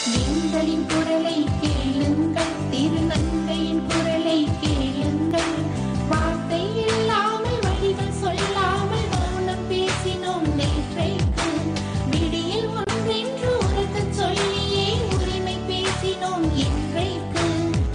எங்களின் குரலை கேளுங்கள் திருநங்கையின் குரலை கேளுங்கள் வார்த்தை இல்லாமல் வழிகள் சொல்லாமல் மௌனம் பேசினோம் நேற்றைக்கு விடியில் ஒன்றென்று உறக்கச் சொல்லியே உரிமை பேசினோம் இன்றைக்கு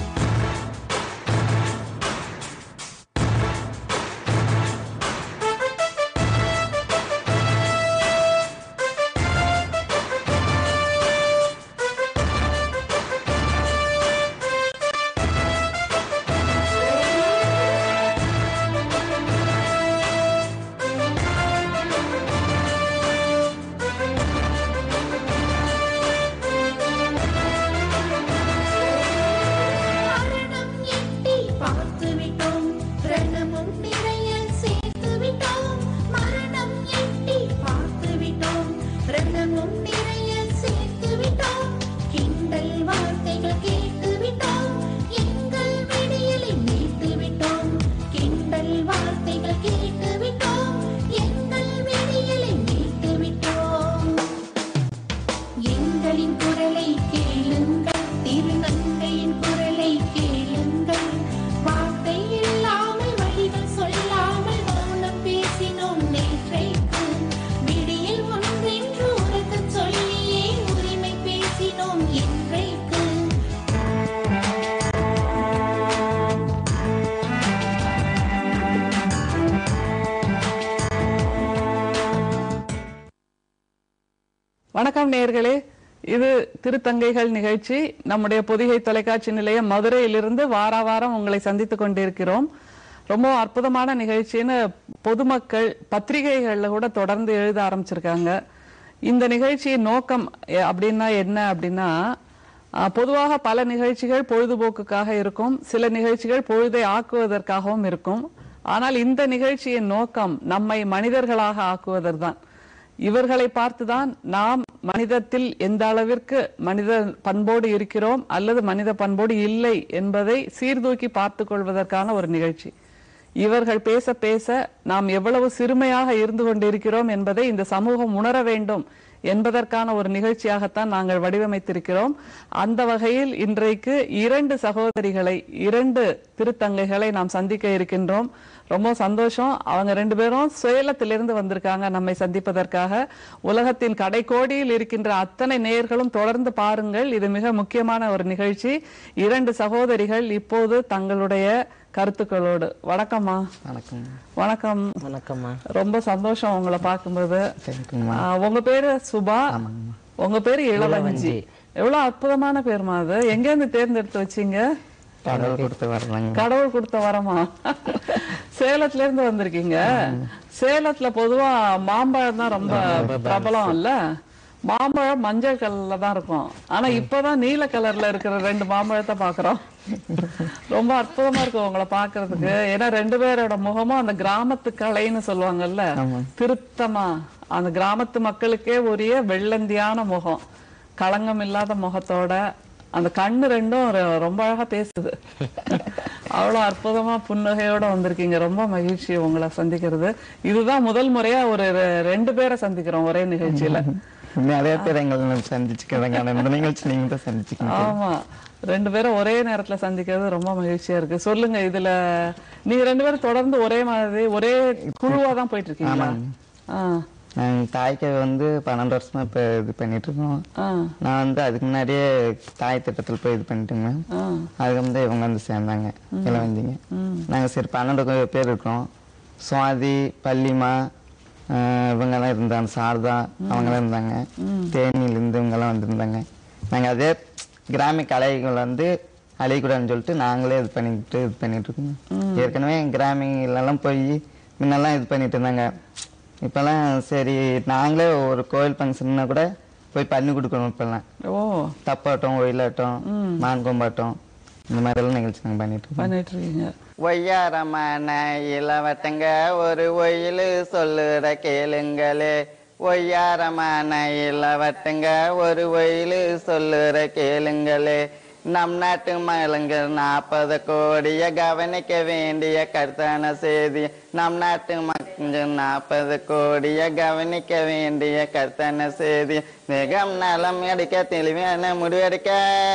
மரணம் எட்டி பார்த்து விட்டோம் ரணமும் நிறைய சேர்த்து விட்டோம் மரணம் எட்டி பார்த்து விட்டோம் ரணமும் நிறைய சேர்த்து விட்டோம் கிண்டல் வார்த்தைகள் கேட்டு விட்டோம் எங்கள் விடியலை மீட்டு விட்டோம் கிண்டல் வார்த்தைகள் கேட்டு விட்டோம் எங்கள் விடியலை மீட்டு விட்டோம் எங்களின் குரலை கேளுங்கள் திருநங்கையின் குரலை கேளுங்கள் வார்த்தை இல்லாமல் வழிகள் சொல்லாமல் மௌனம் பேசினோம் நேற்றைக்கு விடியில் ஒன்றென்று உறக்கச் சொல்லியே உரிமை பேசினோம் இன்றைக்கு வணக்கம் நேயர்களே இது திருத்தங்கைகள் நிகழ்ச்சி நம்முடைய பொதிகை தொலைக்காட்சி நிலையம் மதுரையிலிருந்து வார வாரம் உங்களை சந்தித்துக் கொண்டிருக்கிறோம் ரொம்ப அற்புதமான நிகழ்ச்சின்னு பொதுமக்கள் பத்திரிகைகள்ல கூட தொடர்ந்து எழுத ஆரம்பிச்சிருக்காங்க இந்த நிகழ்ச்சியின் நோக்கம் எ- அப்படின்னா என்ன அப்படின்னா அஹ், பொதுவாக பல நிகழ்ச்சிகள் பொழுதுபோக்குக்காக இருக்கும் சில நிகழ்ச்சிகள் பொழுதை ஆக்குவதற்காகவும் இருக்கும் ஆனால் இந்த நிகழ்ச்சியின் நோக்கம் நம்மை மனிதர்களாக ஆக்குவதுதான் இவர்களை பார்த்துதான் நாம் மனிதத்தில் எந்த அளவிற்கு மனித பண்போடு இருக்கிறோம் அல்லது மனித பண்போடு இல்லை என்பதை சீர்தூக்கி பார்த்துக் கொள்வதற்கான ஒரு நிகழ்ச்சி இவர்கள் பேச பேச நாம் எவ்வளவு சிறுமையாக இருந்து கொண்டிருக்கிறோம் என்பதை இந்த சமூகம் உணர வேண்டும் என்பதற்கான ஒரு நிகழ்ச்சியாகத்தான் நாங்கள் வடிவமைத்திருக்கிறோம் அந்த வகையில் இன்றைக்கு இரண்டு சகோதரிகளை இரண்டு திருத்தங்கைகளை நாம் சந்திக்க இருக்கின்றோம் ரொம்ப சந்தோஷம் அவங்க ரெண்டு பேரும் சேலத்திலிருந்து வந்திருக்காங்க நம்மை சந்திப்பதற்காக உலகத்தின் கடைக்கோடியில் இருக்கின்ற அத்தனை நேயர்களும் தொடர்ந்து பாருங்கள் இது மிக முக்கியமான ஒரு நிகழ்ச்சி இரண்டு சகோதரிகள் இப்போது தங்களுடைய கருத்துக்களோடு வணக்கம்மா வணக்கம் வணக்கம் வணக்கம்மா ரொம்ப சந்தோஷம் உங்களை பார்க்கும்போது தேங்க்யூம்மா ஆ, உங்க பேரு சுபா உங்க பேரு இளவஞ்சி எவ்வளவு அற்புதமான பேருமா அது எங்க இருந்து தேர்ந்தெடுத்து வச்சீங்க கடவுள் கொடுத்து வர்றாங்க கடவுள் கொடுத்த வரமா சேலத்துல இருந்து வந்திருக்கீங்க சேலத்துல பொதுவா மாம்பழம் தான் ரொம்ப பிரபலம் இல்ல மாம்பழம் மஞ்சள் கலர்ல தான் இருக்கும் ஆனா இப்பதான் நீல கலர்ல இருக்கிற ரெண்டு மாம்பழத்தை பாக்குறோம் ரொம்ப அற்புதமா இருக்கும் உங்களை பாக்குறதுக்கு ஏன்னா ரெண்டு பேரோட முகமும் அந்த கிராமத்து கலைன்னு சொல்லுவாங்கல்ல திருத்தமா அந்த கிராமத்து மக்களுக்கே உரிய வெள்ளந்தியான முகம் களங்கம் இல்லாத முகத்தோட அந்த கண்ணு ரெண்டும் ரொ- ரொம்ப அழகா பேசுது அவ்வளவு அற்புதமா புன்னகையோட வந்திருக்கீங்க ரொம்ப மகிழ்ச்சி உங்களை சந்திக்கிறது இதுதான் முதல் முறையா ஒரு ரெ- ரெண்டு பேரை சந்திக்கிறோம் ஒரே நிகழ்ச்சியில நிறைய பேர் எங்களை சந்திச்சுக்கிறாங்க ஆனா இந்த நிகழ்ச்சி நீங்க தான் சந்திச்சுக்கீங்க ஆமா ரெண்டு பேரும் ஒரே நேரத்துல சந்திக்கிறது ரொம்ப மகிழ்ச்சியா இருக்கு சொல்லுங்க இதுல நீங்க ரெண்டு பேரும் தொடர்ந்து ஒரே மாதிரி ஒரே குழுவா தான் போயிட்டு இருக்கீங்களா ஆ நாங்க தாய்க்கு வந்து பன்னெண்டு வருஷமா இப்ப இது பண்ணிட்டு இருக்கோம் ஆ நான் வந்து அதுக்கு முன்னாடியே தாய் திட்டத்துல போய் இது பண்ணிட்டு இருந்தேன் ஆ அதுக்கு வந்து இவங்க வந்து சேர்ந்தாங்க இளவந்திங்க நாங்க சரி பன்னெண்டு கு- பேர் இருக்கோம் சுவாதி பள்ளிமா ஆஹ் இவங்கெல்லாம் இருந்தாங்க சாரதா அவங்கெல்லாம் இருந்தாங்க தேனியிலேருந்து இவங்கெல்லாம் வந்திருந்தாங்க நாங்க அதே கிராமிய கலைகள் வந்து அழியக்கூடாதுன்னு சொல்லிட்டு நாங்களே இது பண்ணிக்கிட்டு இது பண்ணிட்டு இருக்கோம் ஏற்கனவே கிராமிலெல்லாம் போய் முன்னெல்லாம் இது பண்ணிட்டு இருந்தாங்க இப்பெல்லாம் சரி நாங்களே ஒரு கோயில் ஃபங்க்ஷன்னா கூட போய் பண்ணி கொடுக்கணும் இப்பெல்லாம் ஓ தப்பாட்டம் ஒயிலாட்டம் மான் கொம்பாட்டம் இந்த மாதிரி எல்லாம் நிகழ்ச்சி நாங்கள் பண்ணிட்டு இருக்கோம் பண்ணிட்டு இருக்கீங்க ஒய்யாரமான இளவட்டங்க ஒரு ஒயில் சொல்லுற கேளுங்களே ஒய்யாரமான இளவட்டங்க ஒரு ஒயில் சொல்லுற கேளுங்களே நம் நாட்டு மகளிர் நாற்பது கோடிய கவனிக்க வேண்டிய கருத்தான செய்தி நம் நாட்டு மக்கள் நாற்பது கோடிய கவனிக்க வேண்டிய கருத்தான செய்தி தேகம் நலம் அடிக்க தெளிவான முடிவெடுக்க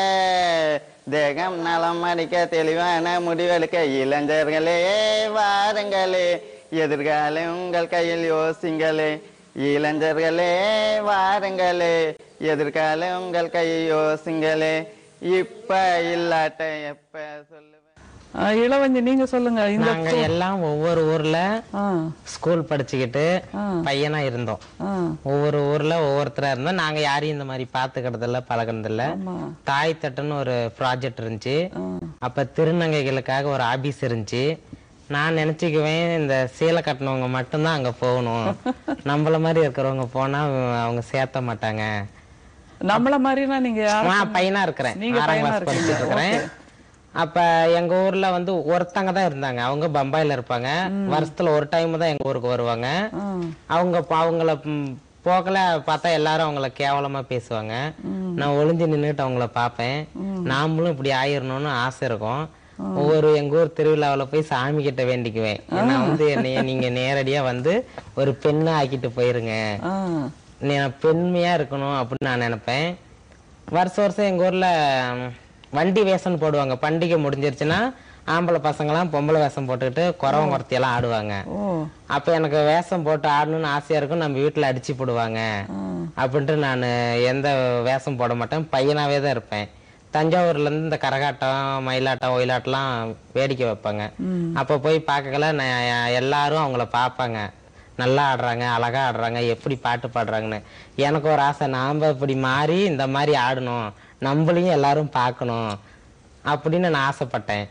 தேகம் நலம் அடிக்க தெளிவான முடிவெடுக்க இளைஞர்களே வாருங்களே எதிர்காலம் உங்கள் கையில் யோசிங்களே இளைஞர்களே வாருங்களே எதிர்காலம் உங்கள் கையில் யோசிங்களே இப்ப இல்லாட்ட எப்ப சொல்லுவேன் ஆஹ் இளவஞ்சி நீங்க சொல்லுங்க இந்த நாங்க எல்லாம் ஒவ்வொரு ஊர்ல ஆ ஸ்கூல் படிச்சுக்கிட்டு ஆ. பையனா இருந்தோம் ஆ ஒவ்வொரு ஊர்ல ஒவ்வொருத்தரா இருந்தோம் நாங்க யாரையும் இந்த மாதிரி பாத்துக்கிறது இல்ல பழகுறது இல்ல ஆமா தாய் தட்டுன்னு ஒரு ப்ராஜெக்ட் இருந்துச்சு ஆ அப்ப திருநங்கைகளுக்காக ஒரு ஆபீஸ் இருந்துச்சு நான் நினைச்சுக்குவேன் இந்த சீலை கட்டினவங்க மட்டும்தான் அங்க போகணும் நம்மள மாதிரி இருக்கிறவங்க போனா அவங்க சேர்த்த மாட்டாங்க நம்மள மாதிரினா நீங்க யாரு நான் பையனா இருக்கிறேன் நீங்க ஆறாம் பையனா கிளாஸ் படிச்சுட்டு இருக்கிறேன் அப்ப எங்க ஊர்ல வந்து ஒருத்தங்க தான் இருந்தாங்க அவங்க பம்பாயில இருப்பாங்க வருஷத்துல ஒரு டைம் தான் எங்க ஊருக்கு வருவாங்க ஆ அவங்க ப- அவங்கள ம், போகல பார்த்தா எல்லாரும் அவங்கள கேவலமா பேசுவாங்க நான் ஒளிஞ்சு நின்னுட்டு அவங்கள பார்ப்பேன் நாமளும் இப்படி ஆயிரணும்னு ஆசை இருக்கும் ஒவ்வொரு எங்க ஊர் திருவிழாவுல போய் சாமி கிட்ட வேண்டிக்குவேன் ஏன்னா வந்து என்னைய நீங்க நேரடியா வந்து ஒரு பெண்ணை ஆக்கிட்டு போயிருங்க ஆ நீ நான் பெண்மையா இருக்கணும் அப்படின்னு நான் நினைப்பேன் வருஷம் வருஷம் எங்க ஊர்ல ம், வண்டி வேஷம் போடுவாங்க பண்டிகை முடிஞ்சிருச்சுன்னா ஆம்பளை பசங்கலாம் பொம்பளை வேஷம் போட்டுக்கிட்டு குறவன் குறத்தி எல்லாம் ஆடுவாங்க ஓ அப்ப எனக்கு வேஷம் போட்டு ஆடணும்னு ஆசையா இருக்கும் நம்ம வீட்டுல அடிச்சு போடுவாங்க அப்படின்ட்டு நான் எந்த வேஷம் போட மாட்டேன் பையனாவே தான் இருப்பேன் தஞ்சாவூர்ல இருந்து இந்த கரகாட்டம் மயிலாட்டம் ஒயிலாட்டம்லாம் வேடிக்கை வைப்பாங்க அப்ப போய் பார்க்கல நான் எல்லாரும் அவங்கள பார்ப்பாங்க நல்லா ஆடுறாங்க அழகா ஆடுறாங்க எப்படி பாட்டு பாடுறாங்கன்னு எனக்கு ஒரு ஆசை நாம இப்படி மாறி இந்த மாதிரி ஆடணும் நம்மளையும் எல்லாரும் பார்க்கணும் அப்படின்னு நான் ஆசைப்பட்டேன்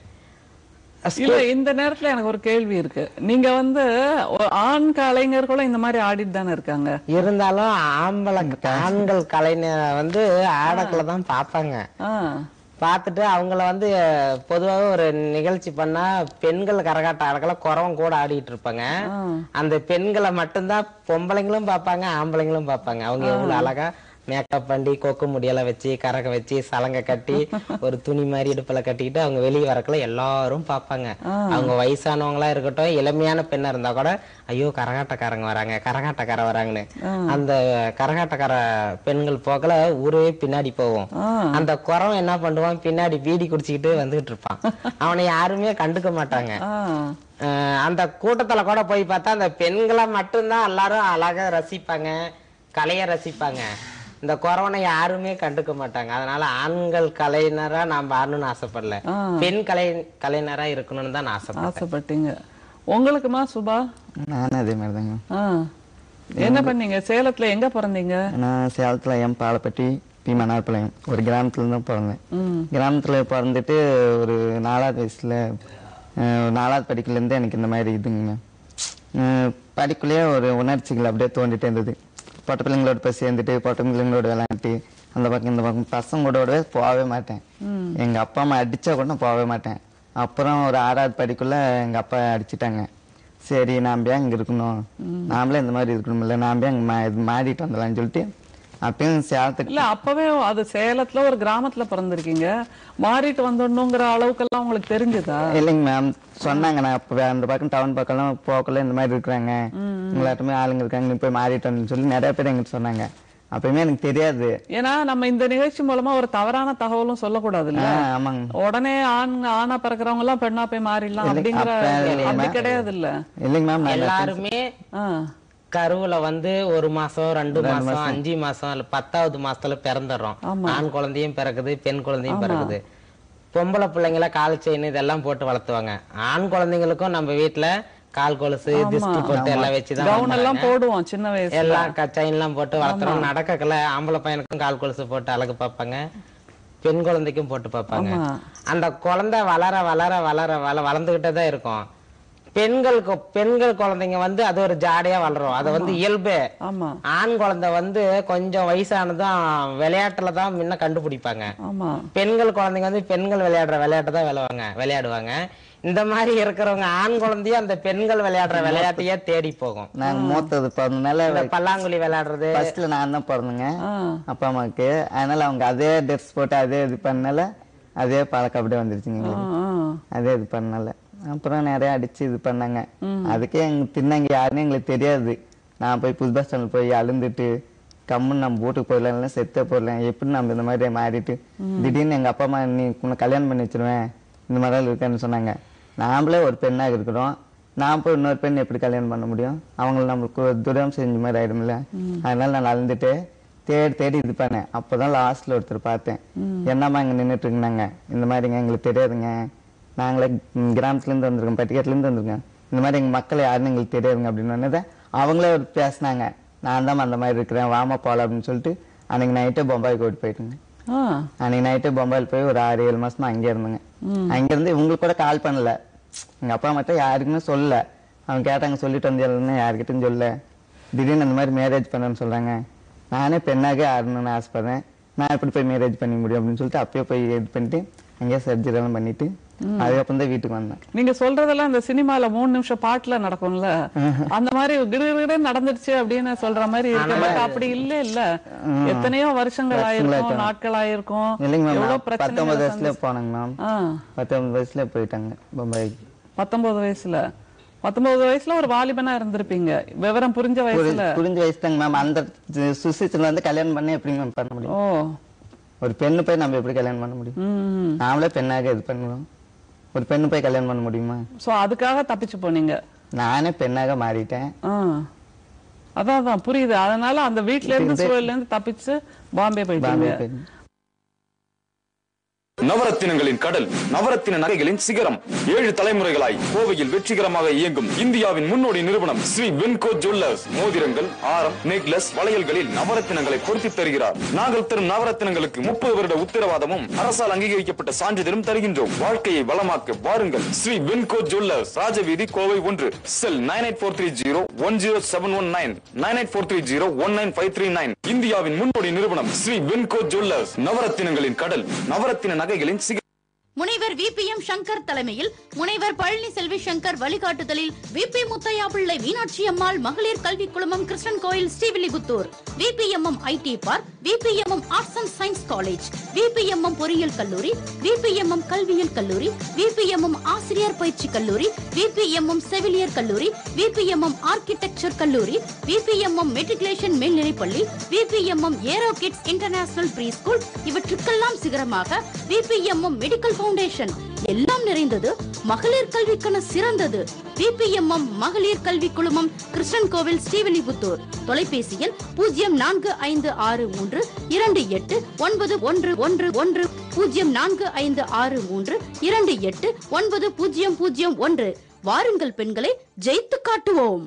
இல்ல இந்த நேரத்துல எனக்கு ஒரு கேள்வி இருக்கு நீங்க வந்து ஒரு ஆண் கலைஞர்களும் இந்த மாதிரி ஆடிட்டு தானே இருக்காங்க இருந்தாலும் ஆம்பளை ஆண்கள் கலைஞர் வந்து ஆடக்குள்ள தான் பார்ப்பாங்க ஆ பார்த்துட்டு அவங்கள வந்து பொதுவாக ஒரு நிகழ்ச்சி பண்ணா பெண்கள் கரகாட்ட ஆடக்கல குறவன் கூட ஆடிட்டு இருப்பாங்க அந்த பெண்களை மட்டும்தான் பொம்பளைங்களும் பார்ப்பாங்க ஆம்பளைங்களும் பார்ப்பாங்க அவங்க எவ்வளவு அழகா மேக்கப் பண்ணி கொக்கு முடியெல்லாம் வச்சு கரக வச்சு சலங்கை கட்டி ஒரு துணி மாதிரி இடுப்புல கட்டிக்கிட்டு அவங்க வெளியே வரக்குள்ள எல்லாரும் பார்ப்பாங்க அவங்க வயசானவங்களா இருக்கட்டும் இளமையான பெண்ணா இருந்தா கூட ஐயோ கரகாட்டக்காரங்க வராங்க கரகாட்டக்கார வராங்கன்னு அந்த கரகாட்டக்கார பெண்கள் போக்கல ஊரே பின்னாடி போவோம் ஆ அந்த குறவன் என்ன பண்ணுவான் பின்னாடி பீடி குடிச்சிக்கிட்டு வந்துகிட்டு இருப்பான் அவனை யாருமே கண்டுக்க மாட்டாங்க ஆ அஹ் அந்த கூட்டத்துல கூட போய் பார்த்தா அந்த பெண்களை மட்டும்தான் எல்லாரும் அழகா ரசிப்பாங்க கலைய ரசிப்பாங்க இந்த குறவனை யாருமே கண்டுக்க மாட்டாங்க அதனால ஆண்கள் கலைஞரா நான் ஆடணும்னு ஆசைப்படல ஆ. பெண் கலை கலைஞரா இருக்கணும்னு தான் நான் ஆசைப்பட்டேன் ஆசைப்பட்டீங்க உங்களுக்குமா சுபா நானும் அதே மாதிரி தாங்க ஆ என்ன பண்ணீங்க சேலத்துல எங்க பிறந்தீங்க நான் சேலத்தில் எம் பாலப்பட்டி பி மன்னார்பாளையம் ஒரு கிராமத்துல தான் பிறந்தேன் ம் கிராமத்தில் பிறந்துட்டு ஒரு நாலாவது வயசில் நாலாவது படிக்கலேருந்து எனக்கு இந்த மாதிரி இதுங்க அஹ் படிக்குள்ளேயே ஒரு உணர்ச்சிகள் அப்படியே தோண்டிட்டே இருந்தது பொட்ட பிள்ளைங்களோட போய் சேர்ந்துட்டு பொட்ட பிள்ளைங்களோட விளையாண்டு அந்த பக்கம் இந்த பக்கம் பசங்களோடவே போகவே மாட்டேன் எங்க அப்பா அம்மா அடிச்சா கூட நான் போகவே மாட்டேன் அப்புறம் ஒரு ஆறாவது படிக்குள்ள எங்க அப்பா அடிச்சிட்டாங்க சரி நாம ஏன் இங்க இருக்கணும் நாமளே இந்த மாதிரி இருக்கணும்ல நாம ஏன் இங்க மா- இது மாறிட்டு வந்துடலாம்னு சொல்லிட்டு அப்பயும் சேலத்துக்கு இல்ல அப்பவே அது சேலத்துல ஒரு கிராமத்துல பிறந்திருக்கீங்க மாறிட்டு வந்துடணுங்கிற அளவுக்கெல்லாம் உங்களுக்கு தெரிஞ்சதா இல்லைங்க மேம் சொன்னாங்க நான் அப்ப அந்த பக்கம் டவுன் பக்கம்லாம் போக்கல இந்த மாதிரி இருக்கிறாங்க உங்களாட்டுமே ஆளுங்க இருக்காங்க நீ போய் மாறிட்டோம்னு சொல்லி நிறைய பேர் எங்கிட்ட சொன்னாங்க அப்பயுமே எனக்கு தெரியாது ஏன்னா நம்ம இந்த நிகழ்ச்சி மூலமா ஒரு தவறான தகவலும் சொல்லக்கூடாதுல்ல ஆ, ஆமாங்க உடனே ஆண் ஆணா பிறக்கிறவங்க எல்லாம் பெண்ணா போய் மாறிடலாம் இல்லை, அப்படிங்கிற அப்ப இல்லைங்க அப்படி ma'am. கிடையாது இல்ல இல்லைங்க மேம் நான் எல்லாருமே ஆ கருவுல வந்து ஒரு மாசம் ரெண்டு மாசம் அஞ்சு மாசம் இல்ல பத்தாவது மாசத்துல பிறந்துடுறோம் ஆண் குழந்தையும் பிறக்குது பெண் குழந்தையும் பிறக்குது பொம்பளை பிள்ளைங்கள கால் செயின் இதெல்லாம் போட்டு வளர்த்துவாங்க ஆண் குழந்தைங்களுக்கும் நம்ம வீட்டுல கால் கொலுசு திஷ்டி போட்டு எல்லாம் வச்சுதான் கவுன் எல்லாம் வளர்த்துறாங்க. போடுவோம் சின்ன வயசுல எல்லாம் செயின் எல்லாம் போட்டு வளர்த்துறோம் நடக்கல ஆம்பளை பையனுக்கும் கால் கொலுசு போட்டு அழகு பார்ப்பாங்க பெண் குழந்தைக்கும் போட்டு பார்ப்பாங்க ஆமா. அந்த குழந்தை வளர வளர வளர வள வளர்ந்துகிட்டே தான் இருக்கும் பெண்களுக்கு பெண்கள் குழந்தைங்க வந்து அது ஒரு ஜாடையா வளரும் அது வந்து இயல்பு ஆமா ஆண் குழந்தை வந்து கொஞ்சம் வயசானதும் விளையாட்டுல தான் முன்ன கண்டுபிடிப்பாங்க ஆமா பெண்கள் குழந்தைங்க வந்து பெண்கள் விளையாடுற விளையாட்டு தான் விளையாடுவாங்க விளையாடுவாங்க இந்த மாதிரி இருக்கிறவங்க ஆண் குழந்தையும் அந்த பெண்கள் விளையாடுற விளையாட்டையே தேடி போகும் நாங்க மூத்தது பிறந்தனால இந்த பல்லாங்குழி விளையாடுறது ஃபர்ஸ்ட்ல நான் தான் பிறந்தேங்க ஆ அப்பா அம்மாவுக்கு அதனால அவங்க அதே ட்ரெஸ் போட்டு அதே இது பண்ணனால அதே பழக்கம் அப்படியே வந்துருச்சுங்க எங்களுக்கு. ஆ, ஆ. அதே இது பண்ணல அப்புறம் நிறைய அடிச்சு இது பண்ணாங்க அதுக்கே எங்க தின்னாங்க யாருன்னு எங்களுக்கு தெரியாது நான் போய் புது பஸ் ஸ்டாண்ட் போய் அழுந்துட்டு கம்முன்னு நம்ம வீட்டுக்கு போயிடலாம் செத்தே போயிடலாம் எப்படி நம்ம இந்த மாதிரி மாறிட்டு திடீர்னு எங்க அப்பா அம்மா நீ உன்னை கல்யாணம் பண்ணி வச்சிருவேன் இந்த மாதிரிலாம் இருக்கேன்னு சொன்னாங்க நாமளே ஒரு பெண்ணாக இருக்கிறோம் நான் போய் இன்னொரு பெண் எப்படி கல்யாணம் பண்ண முடியும் அவங்கள நம்மளுக்கு ஒரு துரம் செஞ்ச மாதிரி ஆயிடும்ல அதனால நான் அழுந்துட்டு தேடி தேடி இது பண்ணேன் அப்போதான் லாஸ்ட்ல ஒருத்தர் பார்த்தேன் என்னம்மா இங்க நின்றுட்டு இருந்தாங்க இந்த மாதிரிங்க எங்களுக்கு தெரியாதுங்க நாங்களே ம், கிராமத்துல இருந்து வந்திருக்கோம் பட்டிக்காட்டுல இருந்து வந்திருக்கோம் இந்த மாதிரி எங்க மக்கள் யாருன்னு எங்களுக்கு தெரியாதுங்க அப்படின்னு சொன்னதை அவங்களே ஒரு பேசினாங்க நான் தான் அந்த மாதிரி இருக்கிறேன் வாமா போகலாம் அப்படின்னு சொல்லிட்டு அன்னைக்கு நைட்டே பொம்பாய்க்கு ஓடி போயிட்டுங்க ஆ. அன்னைக்கு நைட்டே பொம்பாயில் போய் ஒரு ஆறு ஏழு மாசமா அங்கே இருந்தேங்க அங்க இருந்து இவங்களுக்கு கூட கால் பண்ணல எங்க அப்பா மட்டும் யாருக்குமே சொல்லல அவங்க கேட்டாங்க சொல்லிட்டு வந்தேன்னு யாருக்கிட்டும் சொல்லல திடீர்னு அந்த மாதிரி மேரேஜ் பண்ணேன்னு சொல்றாங்க நானே பெண்ணாக ஆடணும்னு ஆசைப்படுறேன் நான் எப்படி போய் மேரேஜ் பண்ணி முடியும் அப்படின்னு சொல்லிட்டு அப்பயே போய் இது பண்ணிட்டு அங்கேயே சர்ஜரி எல்லாம் பண்ணிட்டு அதுக்கப்புறம் தான் வீட்டுக்கு வந்தேன் நீங்க சொல்றதெல்லாம் இந்த சினிமால மூணு நிமிஷம் பாட்டுல நடக்கும்ல அந்த மாதிரி கிடுகிடு நடந்துடுச்சு அப்படின்னு சொல்ற மாதிரி இருக்கு பட் அப்படி இல்ல இல்ல எத்தனையோ வருஷங்கள் ஆயிருக்கும் நாட்கள் ஆயிருக்கும் இல்லைங்க மேம் எவ்வளவு நான் பத்தொன்பது பிரச்சனை வயசுல போனேங்க மேம் ஆ பத்தொன்பது வயசுல போயிட்டாங்க பொம்பாய்க்கு பத்தொன்பது வயசுல பத்தொன்பது வயசுல ஒரு வாலிபனா இருந்திருப்பீங்க விவரம் புரிஞ்ச வயசுல புரிஞ்ச வயசு தாங்க மேம் அந்த சுச்சுவேஷன்ல வந்து கல்யாணம் பண்ணி எப்படி மேம் பண்ண முடியும் ஓ ஒரு பெண்ணு போய் நம்ம எப்படி கல்யாணம் பண்ண முடியும் ம் நாமளே பெண்ணாக இது பண்ணுறோம் ஒரு பெண்ணு போய் கல்யாணம் பண்ண முடியுமா சோ அதுக்காக தப்பிச்சு போனீங்க நானே பெண்ணாக மாறிட்டேன் ஆ அதான் அதான் புரியுது அதனால அந்த வீட்ல இருந்து சூழல்ல இருந்து தப்பிச்சு பாம்பே போயிட்டீங்க பாம்பே போயிட்டேன். நவரத்தினங்களின் கடல் நவரத்தின நகைகளின் சிகரம் ஏழு தலைமுறைகளாய் கோவையில் வெற்றிகரமாக இயங்கும் இந்தியாவின் முன்னோடி நிறுவனம் ஸ்ரீ வென்கோ ஜுவல்லர்ஸ் மோதிரங்கள் ஆரம் நெக்லஸ் வளையல்களில் நவரத்தினங்களை பொருத்தி தருகிறார் நாங்கள் தரும் நவரத்தினங்களுக்கு முப்பது வருட உத்தரவாதமும் அரசால் அங்கீகரிக்கப்பட்ட சான்றிதழும் தருகின்றோம் வாழ்க்கையை வளமாக்க வாருங்கள் ஸ்ரீ வென்கோ ஜுவல்லர்ஸ் ராஜவீதி கோவை ஒன்று cell nine eight four three zero one zero seven one nine nine eight four three zero one nine five three nine இந்தியாவின் முன்னோடி நிறுவனம் ஸ்ரீ வென்கோ ஜுவல்லர்ஸ் நவரத்தினங்களின் கடல் நவரத்தின நகைகளின் சிக முனைவர் விபிஎம் சங்கர் தலைமையில் முனைவர் பழனி செல்வி சங்கர் வழிகாட்டுதலில் விபி முத்தையா பிள்ளை மீனாட்சி அம்மாள் மகளிர் கல்வி குழுமம் Krishnan Kovil Srivilliputhur VPMM IT park VPMM arts and science college VPMM பொறியியல் கல்லூரி விபிஎம்எம் கல்வியியல் கல்லூரி விபிஎம்எம் ஆசிரியர் பயிற்சி கல்லூரி விபிஎம்எம் செவிலியர் கல்லூரி விபிஎம்எம் ஆர்கிடெக்சர் கல்லூரி விபிஎம்எம் மெட்ரிகுலேஷன் மேல்நிலைப்பள்ளி VPMM aero kids international pre school இவற்றுக்கெல்லாம் சிகரமாக விபிஎம்எம் மெடிக்கல் ஃபவுண்டேஷன் எல்லாம் நிறைந்தது மகளிர் கல்விக்கான சிறந்தது விபிஎம்எம் மகளிர் கல்வி குழுமம் கிருஷ்ணன் கோவில் ஸ்ரீவில்லிபுத்தூர் தொலைபேசி எண் பூஜ்ஜியம் நான்கு ஐந்து ஆறு மூன்று இரண்டு எட்டு ஒன்பது ஒன்று ஒன்று ஒன்று பூஜ்ஜியம் நான்கு ஐந்து ஆறு மூன்று இரண்டு எட்டு ஒன்பது பூஜ்ஜியம் பூஜ்ஜியம் ஒன்று வாருங்கள் பெண்களை ஜெயித்து காட்டுவோம்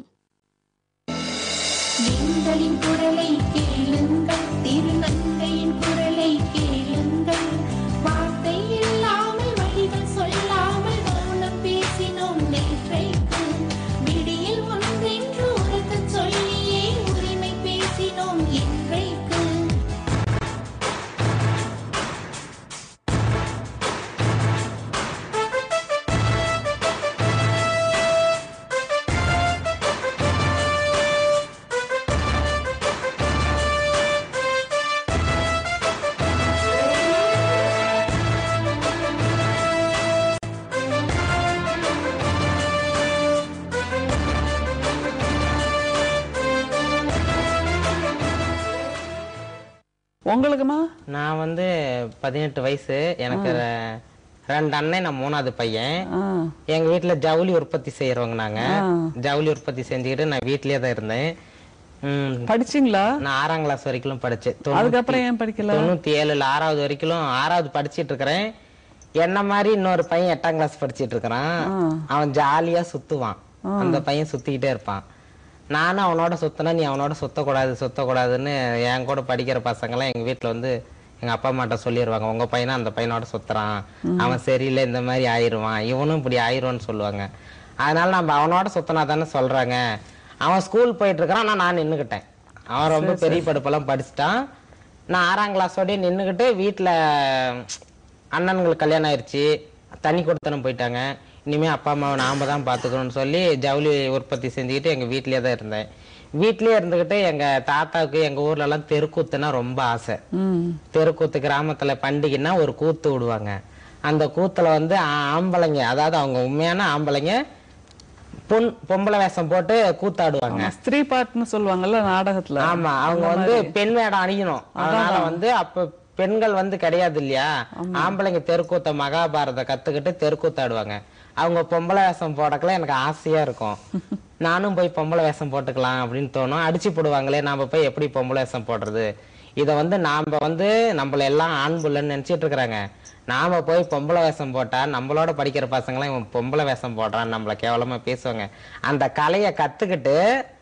எங்களின் குரலை கேளுங்கள் திருநங்கையின் குரலை கேளுங்கள் வார்த்தை இல்லாமல் வழிகள் சொல்லாமல் மௌனம் பேசினோம் நேற்றைக்கு விடியில் ஒன்றென்று உறக்கச் சொல்லியே உரிமை பேசினோம் இன்றைக்கு உங்களுக்குமா நான் வந்து பதினெட்டு வயசு எனக்கு ரெ- ரெண்டு அண்ணன் நான் மூணாவது பையன் ஆ எங்க வீட்டுல ஜவுளி உற்பத்தி செய்யறவங்க நாங்க ஜவுளி உற்பத்தி செஞ்சுக்கிட்டு நான் வீட்லயே தான் இருந்தேன் ம், படிச்சீங்களா நான் ஆறாம் கிளாஸ் வரைக்கும் படிச்சேன் தொண்ணூத்தி- அதுக்கப்புறம் ஏன் படிக்கல தொண்ணூத்தி ஏழுல ஆறாவது வரைக்கும் ஆறாவது படிச்சிட்டு இருக்கிறேன் என்ன மாதிரி இன்னொரு பையன் எட்டாம் கிளாஸ் படிச்சிட்டு இருக்கிறான் அவன் ஜாலியா சுத்துவான் அந்த பையன் சுத்திக்கிட்டே இருப்பான் நானும் அவனோட சுத்தினா நீ அவனோட சுத்தக்கூடாது சுத்தக்கூடாதுன்னு என் கூட படிக்கிற பசங்கெல்லாம் எங்க வீட்டுல வந்து எங்க அப்பா அம்மாட்ட சொல்லிடுவாங்க உங்க பையனா அந்த பையனோட சுத்துறான் அவன் சரியில்லை இந்த மாதிரி ஆயிருவான் இவனும் இப்படி ஆயிருவான்னு சொல்லுவாங்க அதனால நம்ம அவனோட சுத்தினா தானே சொல்றாங்க அவன் ஸ்கூல் போயிட்டு இருக்கிறான் ஆனா நான் நின்னுக்கிட்டேன் அவன் ரொம்ப பெரிய படிப்பெல்லாம் படிச்சுட்டான் நான் ஆறாம் கிளாஸோடய நின்றுக்கிட்டு வீட்டில் அண்ணனுங்களுக்கு கல்யாணம் ஆயிடுச்சு தண்ணி கொடுத்தனம் போயிட்டாங்க இனிமே அப்பா அம்மாவை நாம தான் பார்த்துக்கணும்னு சொல்லி ஜவுளி உற்பத்தி செஞ்சுக்கிட்டு எங்கள் வீட்லயே தான் இருந்தேன் வீட்லயே இருந்துக்கிட்டு எங்கள் தாத்தாவுக்கு எங்கள் ஊர்லலாம் தெருக்கூத்துனா ரொம்ப ஆசை ம் தெருக்கூத்து கிராமத்துல பண்டிகைன்னா ஒரு கூத்து விடுவாங்க அந்த கூத்துல வந்து ஆ- ஆம்பளைங்க அதாவது அவங்க உண்மையான ஆம்பளைங்க பொன் பொம்பளை வேஷம் போட்டு கூத்தாடுவாங்க ஸ்திரீ பாட்டுன்னு சொல்லுவாங்கல்ல நாடகத்துல ஆமா அவங்க வந்து பெண் வேடம் அணியணும் அதனால வந்து அப்ப பெண்கள் வந்து கிடையாது இல்லையா ஆம்பளைங்க தெருக்கூத்த மகாபாரத கத்துக்கிட்டு தெருக்கூத்தாடுவாங்க அவங்க பொம்பளை வேஷம் போடக்கல எனக்கு ஆசையா இருக்கும் நானும் போய் பொம்பளை வேஷம் போட்டுக்கலாம் அப்படின்னு தோணும் அடிச்சு போடுவாங்களே நாம போய் எப்படி பொம்பளை வேஷம் போடுறது இத வந்து நாம வந்து நம்மள எல்லாம் ஆண் புள்ளன்னு நினைச்சிட்டு இருக்கிறாங்க நாம போய் பொம்பளை வேஷம் போட்டா நம்மளோட படிக்கிற பசங்களாம் இவன் பொம்பளை வேஷம் போடுறான் நம்மள கேவலமா பேசுவாங்க அந்த கலையை கத்துக்கிட்டு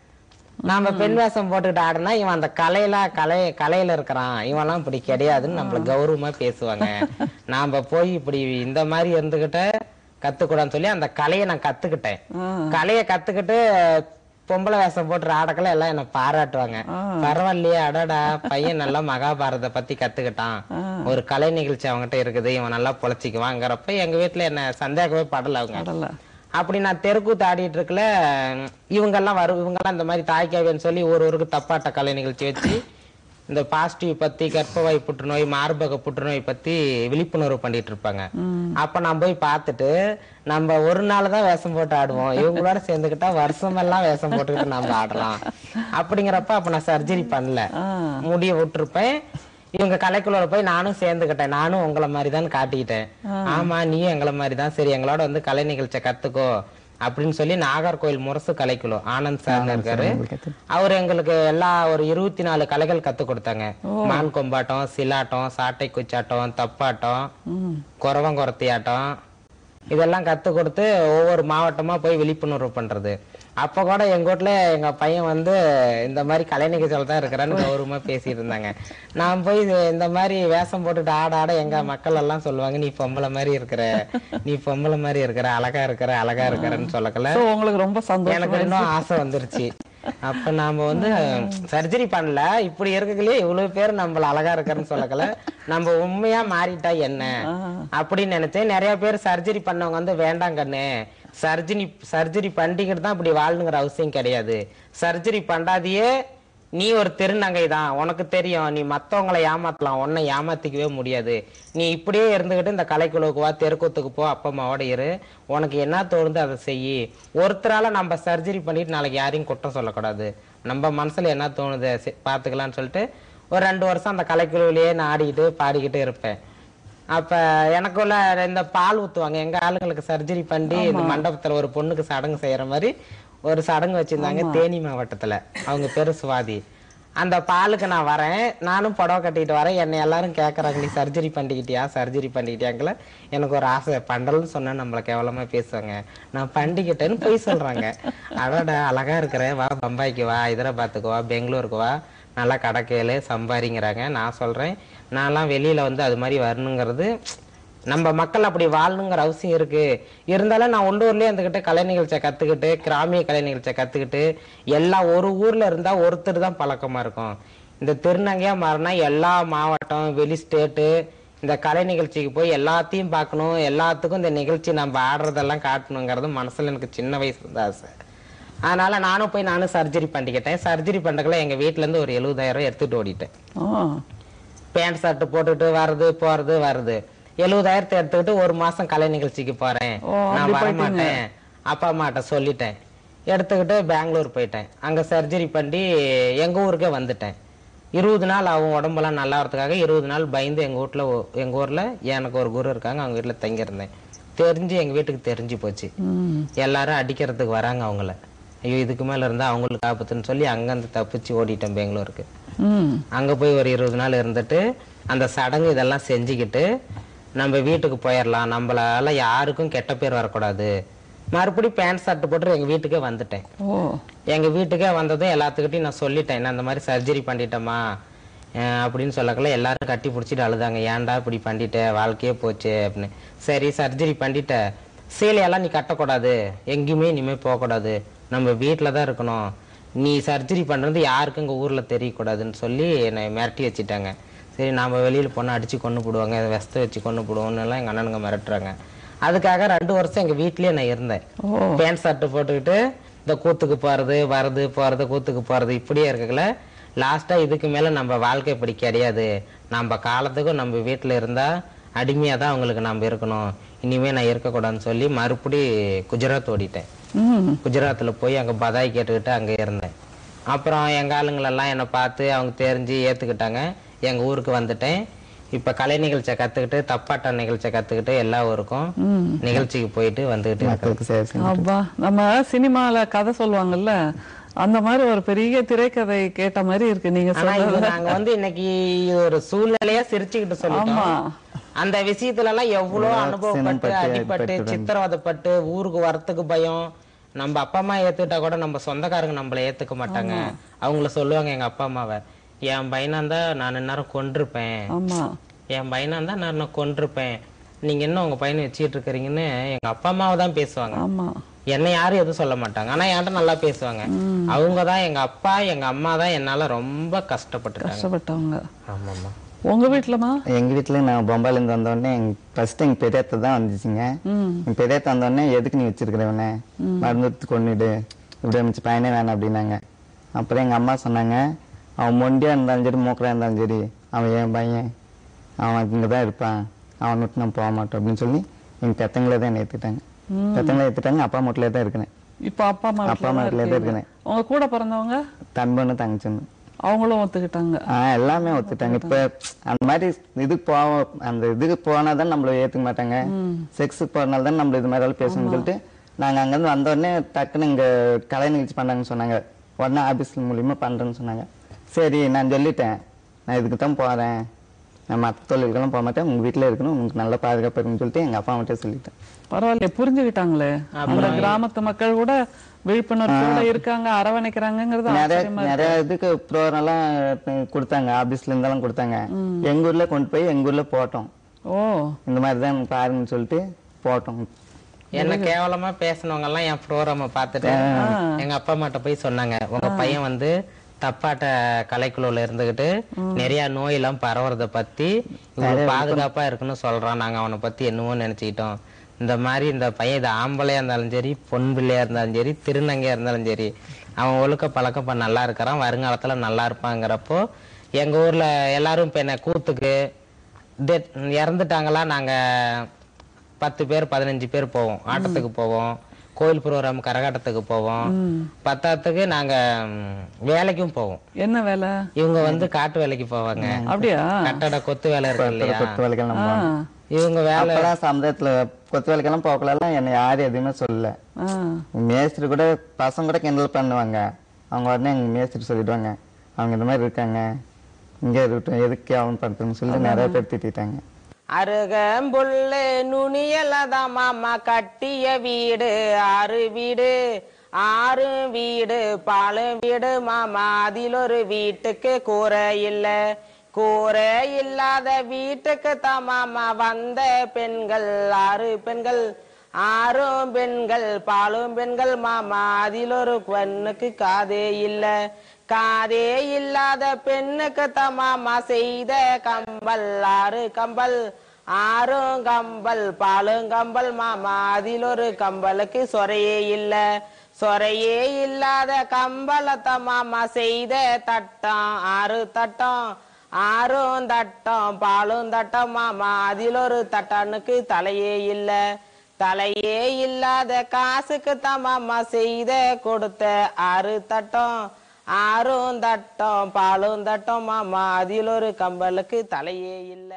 நாம பெண் வேஷம் போட்டுக்கிட்டு ஆடுனா இவன் அந்த கலையில கலை கலையில இருக்கிறான் இவன்லாம் இப்படி கிடையாதுன்னு நம்மள கௌரவமா பேசுவாங்க நாம போய் இப்படி இந்த மாதிரி இருந்துகிட்ட கத்துக்கூடாதுன்னு சொல்லி அந்த கலையை நான் கத்துக்கிட்டேன் கலையை கத்துக்கிட்டு பொம்பளை வேஷம் போட்டு ஆடக்கல எல்லாம் என்ன பாராட்டுவாங்க பரவாயில்லையே அடடா பையன் நல்லா மகாபாரத பத்தி கத்துக்கிட்டான் ஒரு கலை நிகழ்ச்சி அவங்ககிட்ட இருக்குது இவன் நல்லா பொழைச்சிக்குவாங்கிறப்ப எங்க வீட்டுல என்ன சந்தேகமே படல அவங்க கடல அப்படி நான் தெருக்கூத்து ஆடிட்டு இருக்கல இவங்கெல்லாம் வரும் இவங்கெல்லாம் இந்த மாதிரி தாய்க்காவின்னு சொல்லி ஒரு ஊருக்கு தப்பாட்ட கலை நிகழ்ச்சி வச்சு இந்த பாசிட்டிவ் பத்தி கர்ப்பவாய் புற்றுநோய் மார்பக புற்றுநோய் பத்தி விழிப்புணர்வு பண்ணிட்டு இருப்பாங்க அப்ப நான் போய் பார்த்துட்டு நம்ம ஒரு நாள் தான் வேஷம் போட்டு ஆடுவோம் இவங்களோட சேர்ந்துக்கிட்டா வருஷமெல்லாம் வேஷம் போட்டுக்கிட்டு நம்ம ஆடலாம் அப்படிங்கிறப்ப அப்ப நான் சர்ஜரி பண்ணல முடிய விட்டுருப்பேன் இவங்க கலைக்குள்ள போய் நானும் சேர்ந்துக்கிட்டேன் நானும் உங்களை மாதிரி தான் காட்டிக்கிட்டேன் ஆமா நீயும் எங்களை மாதிரி தான் சரி எங்களோட வந்து கலை நிகழ்ச்சியை கத்துக்கோ அப்படின்னு சொல்லி நாகர்கோயில் முரசு கலைக்குழு ஆனந்த் சார் இருக்காரு அவர் எங்களுக்கு எல்லா ஒரு இருபத்தி நாலு கலைகள் கத்து கொடுத்தாங்க மான் கொம்பாட்டம் சிலாட்டம் சாட்டை குச்சாட்டம் தப்பாட்டம் குறவங்குறத்தி ஆட்டம் இதெல்லாம் கத்து கொடுத்து ஒவ்வொரு மாவட்டமா போய் விழிப்புணர்வு பண்றது அப்ப கூட எங்க வீட்ல எங்க பையன் வந்து இந்த மாதிரி கலை நிகழ்ச்சியில தான் இருக்கிறான்னு கௌரவமா பேசிட்டு இருந்தாங்க நான் போய் இது- இந்த மாதிரி வேஷம் போட்டுட்டு ஆட ஆட எங்க மக்கள் எல்லாம் சொல்லுவாங்க நீ பொம்பளை மாதிரி இருக்கிற நீ பொம்பளை மாதிரி இருக்கிற அழகா இருக்கிற அழகா இருக்கிறன்னு சொல்லக்கல So, உங்களுக்கு ரொம்ப சந்தோஷம் எனக்கு இன்னும் ஆசை வந்துருச்சு அப்ப நாம வந்து சர்ஜரி பண்ணல இப்படி இருக்கக்குள்ளே இவ்வளவு பேர் நம்மள அழகா இருக்கிறன்னு சொல்லக்கல நம்ம உண்மையா மாறிட்டா என்ன அப்படின்னு நினைச்சேன் நிறைய பேர் சர்ஜரி பண்ணவங்க வந்து வேண்டாம் கண்ணு சர்ஜரி சர்ஜரி பண்ணிக்கிட்டு தான் இப்படி வாழணுங்கிற அவசியம் கிடையாது சர்ஜரி பண்ணாதையே நீ ஒரு திருநங்கை தான் உனக்கு தெரியும் நீ மத்தவங்களை ஏமாத்தலாம் உன்னை ஏமாத்திக்கவே முடியாது நீ இப்படியே இருந்துகிட்டு இந்த கலைக்குழுவுக்கு வா தெருக்கூத்துக்கு போ அப்பா அம்மாவோட இரு உனக்கு என்ன தோணுது அதை செய் ஒருத்தரால நம்ம சர்ஜரி பண்ணிட்டு நாளைக்கு யாரையும் குற்றம் சொல்லக்கூடாது நம்ம மனசுல என்ன தோணுது செ- பாத்துக்கலாம்னு சொல்லிட்டு ஒரு ரெண்டு வருஷம் அந்த கலைக்குழுவிலேயே நான் ஆடிக்கிட்டு பாடிக்கிட்டு இருப்பேன் அப்ப எனக்குள்ள இந்த பால் ஊத்துவாங்க எங்க ஆளுங்களுக்கு சர்ஜரி பண்ணி இந்த மண்டபத்துல ஒரு பொண்ணுக்கு சடங்கு செய்யற மாதிரி ஒரு சடங்கு வச்சிருந்தாங்க தேனி மாவட்டத்துல அவங்க பேரு சுவாதி அந்த பாலுக்கு நான் வரேன் நானும் புடவை கட்டிட்டு வரேன் என்னை எல்லாரும் கேக்குறாங்க நீ சர்ஜரி பண்ணிக்கிட்டியா சர்ஜரி பண்ணிக்கிட்டியாங்கள எனக்கு ஒரு ஆசை பண்டல்னு சொன்னா நம்மள கேவலமா பேசுவாங்க நான் பண்ணிக்கிட்டேன்னு போய் சொல்றாங்க அடடா அழகா இருக்கிற வா பம்பாய்க்கு வா ஹைதராபாத்துக்கு வா பெங்களூருக்கு வா நல்லா கடக்கையில சம்பாதிங்கிறாங்க நான் சொல்றேன் நான்லாம் வெளியில வந்து அது மாதிரி வரணுங்கிறது நம்ம மக்கள் அப்படி வாழணுங்கிற அவசியம் இருக்கு இருந்தாலும் நான் உள்ளூர்லயே இருந்துகிட்டு கலை நிகழ்ச்சியை கத்துக்கிட்டு கிராமிய கலை நிகழ்ச்சியை கத்துக்கிட்டு எல்லா ஒரு ஊர்ல இருந்தா ஒருத்தர் தான் பழக்கமா இருக்கும் இந்த திருநங்கையா மாறினா எல்லா மாவட்டம் வெளி ஸ்டேட்டு இந்த கலை நிகழ்ச்சிக்கு போய் எல்லாத்தையும் பார்க்கணும் எல்லாத்துக்கும் இந்த நிகழ்ச்சி நம்ம ஆடுறதெல்லாம் காட்டணுங்கிறது மனசுல எனக்கு சின்ன வயசுல இருந்து ஆசை அதனால நானும் போய் நானும் சர்ஜரி பண்ணிக்கிட்டேன் சர்ஜரி பண்றதுக்குள்ள எங்க வீட்ல இருந்து ஒரு எழுபதாயிரம் ரூபாய் எடுத்துட்டு ஓடிட்டேன் ஆ. பேண்ட் ஷர்ட் போட்டுட்டு வர்றது போறது வருது எழுபதாயிரத்தை எடுத்துக்கிட்டு ஒரு மாசம் கலை நிகழ்ச்சிக்கு போறேன் ஓ, நான் அப்படி வர போயிட்டீங்க. மாட்டேன் அப்பா அம்மாட்ட சொல்லிட்டேன் எடுத்துக்கிட்டு பெங்களூர் போயிட்டேன் அங்க சர்ஜரி பண்ணி எங்க ஊருக்கே வந்துட்டேன் இருபது நாள் ஆகும் உடம்பெல்லாம் நல்லா வரதுக்காக இருபது நாள் பயந்து எங்க வீட்ல ஒ- எங்க ஊர்ல எனக்கு ஒரு குரு இருக்காங்க அவங்க வீட்டுல தங்கியிருந்தேன் தெரிஞ்சு எங்க வீட்டுக்கு தெரிஞ்சு போச்சு எல்லாரும் அடிக்கிறதுக்கு வராங்க அவங்கள ஐயோ இதுக்கு மேல இருந்தா அவங்களுக்கு ஆபத்துன்னு சொல்லி அங்கிருந்து தப்பிச்சு ஓடிட்டேன் பெங்களூருக்கு ம் அங்க போய் ஒரு இருபது நாள் இருந்துட்டு அந்த சடங்கு இதெல்லாம் செஞ்சுக்கிட்டு நம்ம வீட்டுக்கு போயிடலாம் நம்மளால யாருக்கும் கெட்ட பேர் வரக்கூடாது மறுபடியும் பேண்ட் ஷர்ட் போட்டு எங்க வீட்டுக்கே வந்துட்டேன் ஓ எங்க வீட்டுக்கே வந்ததும் எல்லாத்துக்கிட்டையும் நான் சொல்லிட்டேன் நான் இந்த மாதிரி சர்ஜரி பண்ணிட்டேம்மா அஹ் அப்படின்னு சொல்லக்கல எல்லாரும் கட்டி பிடிச்சிட்டு அழுதாங்க ஏன்டா இப்படி பண்ணிட்ட வாழ்க்கையே போச்சு அப்படின்னு சரி சர்ஜரி பண்ணிட்ட சேலையெல்லாம் நீ கட்டக்கூடாது எங்கேயுமே இனிமே போகக்கூடாது நம்ம வீட்டில் தான் இருக்கணும் நீ சர்ஜரி பண்றது யாருக்கும் எங்க ஊர்ல தெரியக்கூடாதுன்னு சொல்லி என்னை மிரட்டி வச்சுட்டாங்க சரி நாம வெளியில போனா அடிச்சு கொண்டு போடுவாங்க வெஸ்த வச்சு கொண்டு போடுவோம்னு எல்லாம் எங்க அண்ணனுங்க மிரட்டுறாங்க அதுக்காக ரெண்டு வருஷம் எங்க வீட்லயே நான் இருந்தேன் பேண்ட் ஷர்ட் போட்டுக்கிட்டு இந்த கூத்துக்கு போறது வர்றது போறது கூத்துக்கு போறது இப்படியே இருக்கல லாஸ்டா இதுக்கு மேல நம்ம வாழ்க்கை இப்படி கிடையாது நம்ம காலத்துக்கும் நம்ம வீட்டுல இருந்தா அடிமையாக தான் அவங்களுக்கு நம்ம இருக்கணும் இனிமே நான் இருக்கக்கூடாதுன்னு சொல்லி மறுபடி குஜராத் ஓடிட்டேன் ம் குஜராத்தில் போய் அங்கே பதாய் கேட்டுக்கிட்டு அங்கே இருந்தேன் அப்புறம் எங்கள் ஆளுங்களெல்லாம் என்னை பார்த்து அவங்க தெரிஞ்சு ஏற்றுக்கிட்டாங்க எங்கள் ஊருக்கு வந்துட்டேன் இப்போ கலை நிகழ்ச்சியை கற்றுக்கிட்டு தப்பாட்ட நிகழ்ச்சியை கற்றுக்கிட்டு எல்லா ஊருக்கும் நிகழ்ச்சிக்கு போயிட்டு வந்துக்கிட்டு இருக்கேன் மக்களுக்கு சேவை செய்யணும். அப்பா நம்ம சினிமால கதை சொல்லுவாங்கல்ல அந்த மாதிரி ஒரு பெரிய திரைக்கதை கேட்ட மாதிரி இருக்கு நீங்க ஆனா இது சொல்றது நாங்க வந்து இன்னைக்கு ஒரு சூழ்நிலையா சிரிச்சுக்கிட்டு ஆமா. சொல்லிட்டோம் அந்த விஷயத்துல எல்லாம் எவ்வளவு அனுபவப்பட்டு சினப்பட்டு, அடிபட்டு அடிபட்டு சித்திரவதைப்பட்டு ஊருக்கு வரத்துக்கு பயம் நம்ம அப்பா அம்மா ஏத்துக்கிட்டா கூட நம்ம சொந்தக்காரங்க நம்மள ஏத்துக்க மாட்டாங்க அவங்கள சொல்லுவாங்க எங்க அப்பா அம்மாவை என் பையனா இருந்தா நான் இந்நேரம் கொண்டிருப்பேன் ஆமா என் பையனா இருந்தா நான் இன்னும் கொண்டிருப்பேன் நீங்க என்ன உங்க பையனை வச்சுட்டு இருக்கிறீங்கன்னு எங்க அப்பா அம்மாவை தான் பேசுவாங்க ஆமா என்னை யாரும் எதுவும் சொல்ல மாட்டாங்க ஆனா என்கிட்ட நல்லா பேசுவாங்க அவங்க தான் எங்க அப்பா எங்க அம்மா தான் என்னால ரொம்ப கஷ்டப்பட்டுட்டாங்க கஷ்டப்பட்டவங்க ஆமாம்மா உங்க வீட்டுலமா எங்க வீட்டுல நான் பொம்பால இருந்து வந்தோடனே எங்க ஃபர்ஸ்ட் எங்க பெரியத்த தான் வந்துச்சுங்க எங்க பெரியத்த வந்தோடனே எதுக்கு நீ வச்சிருக்கிறவனே மருந்து எடுத்து கொண்டுடு இப்படி அமைச்சு பையனே வேணாம் அப்படின்னாங்க அப்புறம் எங்க அம்மா சொன்னாங்க அவன் மொண்டியா இருந்தாலும் சரி மூக்கரா இருந்தாலும் சரி அவன் என் பையன் அவன் இங்க தான் இருப்பான் அவன் விட்டு நான் போக மாட்டோம் அப்படின்னு சொல்லி எங்க பெத்தங்களே தான் என்னை ஏத்துட்டாங்க பெத்தங்களே ஏத்துட்டாங்க அப்பா மட்டும் தான் இருக்கிறேன் இப்ப அப்பா அம்மா அப்பா வீட்டுல அம்மா தான் வீட்டுல தான் இருக்கீங்க. இருக்கிறேன் உங்க கூட பிறந்தவங்க தம்பி ஒன்று தங்கச்சி ஒன்று அவங்களும் ஒத்துக்கிட்டாங்க ஆ எல்லாமே ஒத்துட்டாங்க இப்ப அந்த மாதிரி இதுக்கு போவோம் அந்த இதுக்கு போனா தான் நம்மள ஏத்துக்க மாட்டாங்க செக்ஸுக்கு போறனால தான் நம்ம இது மாதிரி எல்லாம் பேசணும்னு சொல்லிட்டு நாங்க அங்கிருந்து வந்த உடனே டக்குன்னு இங்க கலை நிகழ்ச்சி பண்ணாங்கன்னு சொன்னாங்க உடனே ஆபீஸ் மூலியமா பண்றேன்னு சொன்னாங்க சரி நான் சொல்லிட்டேன் நான் இதுக்கு தான் போறேன் நான் மற்ற தொழில்களும் போக மாட்டேன் உங்க வீட்டுல இருக்கணும் உங்களுக்கு நல்ல பாதுகாப்பு இருக்குன்னு சொல்லிட்டு எங்க அப்பா மட்டும் சொல்லிட்டேன் பரவாயில்ல புரிஞ்சுக்கிட்டாங்களே அந்த கிராமத்து மக்கள் கூட விழிப்புணர்ச்சியோட இருக்காங்க அரவணைக்கிறாங்கிறது நிறைய ஆச்சரியமா நிறைய இதுக்கு ப்ரோக்ராம் எல்லாம் கொடுத்தாங்க ஆபீஸ்ல இருந்தெல்லாம் கொடுத்தாங்க எங்க ஊர்ல கொண்டு போய் எங்க ஊர்ல போட்டோம் ஓ இந்த மாதிரி தான் பாருங்கன்னு சொல்லிட்டு போட்டோம் என்ன கேவலமா பேசினவங்க எல்லாம் என் ப்ரோக்ராம பார்த்துட்டு எங்க அப்பா அம்மாட்ட போய் சொன்னாங்க உங்க பையன் வந்து தப்பாட்ட கலைக்குழுல இருந்துகிட்டு நிறைய நோய் எல்லாம் பரவுறத பத்தி இவ்வளவு பாதுகாப்பா இருக்குன்னு சொல்றான் நாங்க அவனை பத்தி என்னவோ நினைச்சுக்கிட்டோம் இந்த மாதிரி இந்த பையன் இது ஆம்பளையா இருந்தாலும் சரி பொன் பிள்ளையா இருந்தாலும் சரி திருநங்கையா இருந்தாலும் சரி அவன் ஒழுக்க பழக்கம் இப்ப நல்லா இருக்கிறான் வருங்காலத்துல நல்லா இருப்பாங்கிறப்போ எங்க ஊர்ல எல்லாரும் இப்ப என்ன கூத்துக்கு டெத் இறந்துட்டாங்களா நாங்க பத்து பேர் பதினஞ்சு பேர் போவோம் ஆட்டத்துக்கு போவோம் கோயில் ப்ரோக்ராம் கரகாட்டத்துக்கு போவோம் பத்தாத்துக்கு நாங்க ம், வேலைக்கும் போவோம் என்ன வேலை இவங்க வந்து காட்டு வேலைக்கு போவாங்க அப்படியா கட்டட கொத்து வேலை இருக்கு இல்லையா கொத்து வேலைக்கெல்லாம் ஆ, போனோம். இவங்க வேலை அப்பெல்லாம் சமுதாயத்துல கொத்து வேலைக்கெல்லாம் போகலாம் என்னை யாரும் எதுவுமே சொல்லல ஆ. மேஸ்திரி கூட பசங்க கூட கிண்டல் பண்ணுவாங்க அவங்க உடனே எங்க மேஸ்திரி சொல்லிடுவாங்க அவங்க இந்த மாதிரி இருக்காங்க இங்க இருக்கட்டும் எதுக்கு அவன் பண்றதுன்னு சொல்லி நிறைய பேர் திட்டிட்டாங்க அருகம்புல்லு நுனியலதான் மாமா கட்டிய வீடு ஆறு வீடு ஆறு வீடு பாலும் வீடு மாமா அதில் ஒரு வீட்டுக்கு கூரை இல்ல கூரை இல்லாத வீட்டுக்கு தான் மாமா வந்த பெண்கள் ஆறு பெண்கள் ஆறும் பெண்கள் பாலும் பெண்கள் மாமா அதில் ஒரு பெண்ணுக்கு காதே இல்ல காதே இல்லாத பெண்ணுக்கு தான் மாமா செய்த கம்பல் ஆறு கம்பல் ஆறும் கம்பல் பாலும் கம்பல் மாமா அதில் ஒரு கம்பலுக்கு சொரையே இல்ல சொரையே இல்லாத கம்பளத்தை மாமா செய்த தட்டம் ஆறு தட்டம் ஆறும் தட்டம் பாலும் தட்டம் மாமா அதில் ஒரு தட்டானுக்கு தலையே இல்ல தலையே இல்லாத காசுக்கு தான் மாமா செய்த கொடுத்த ஆறு தட்டம் ஆறும் தட்டம் பாலும் தட்டம் மாமா அதில் ஒரு கம்பலுக்கு தலையே இல்ல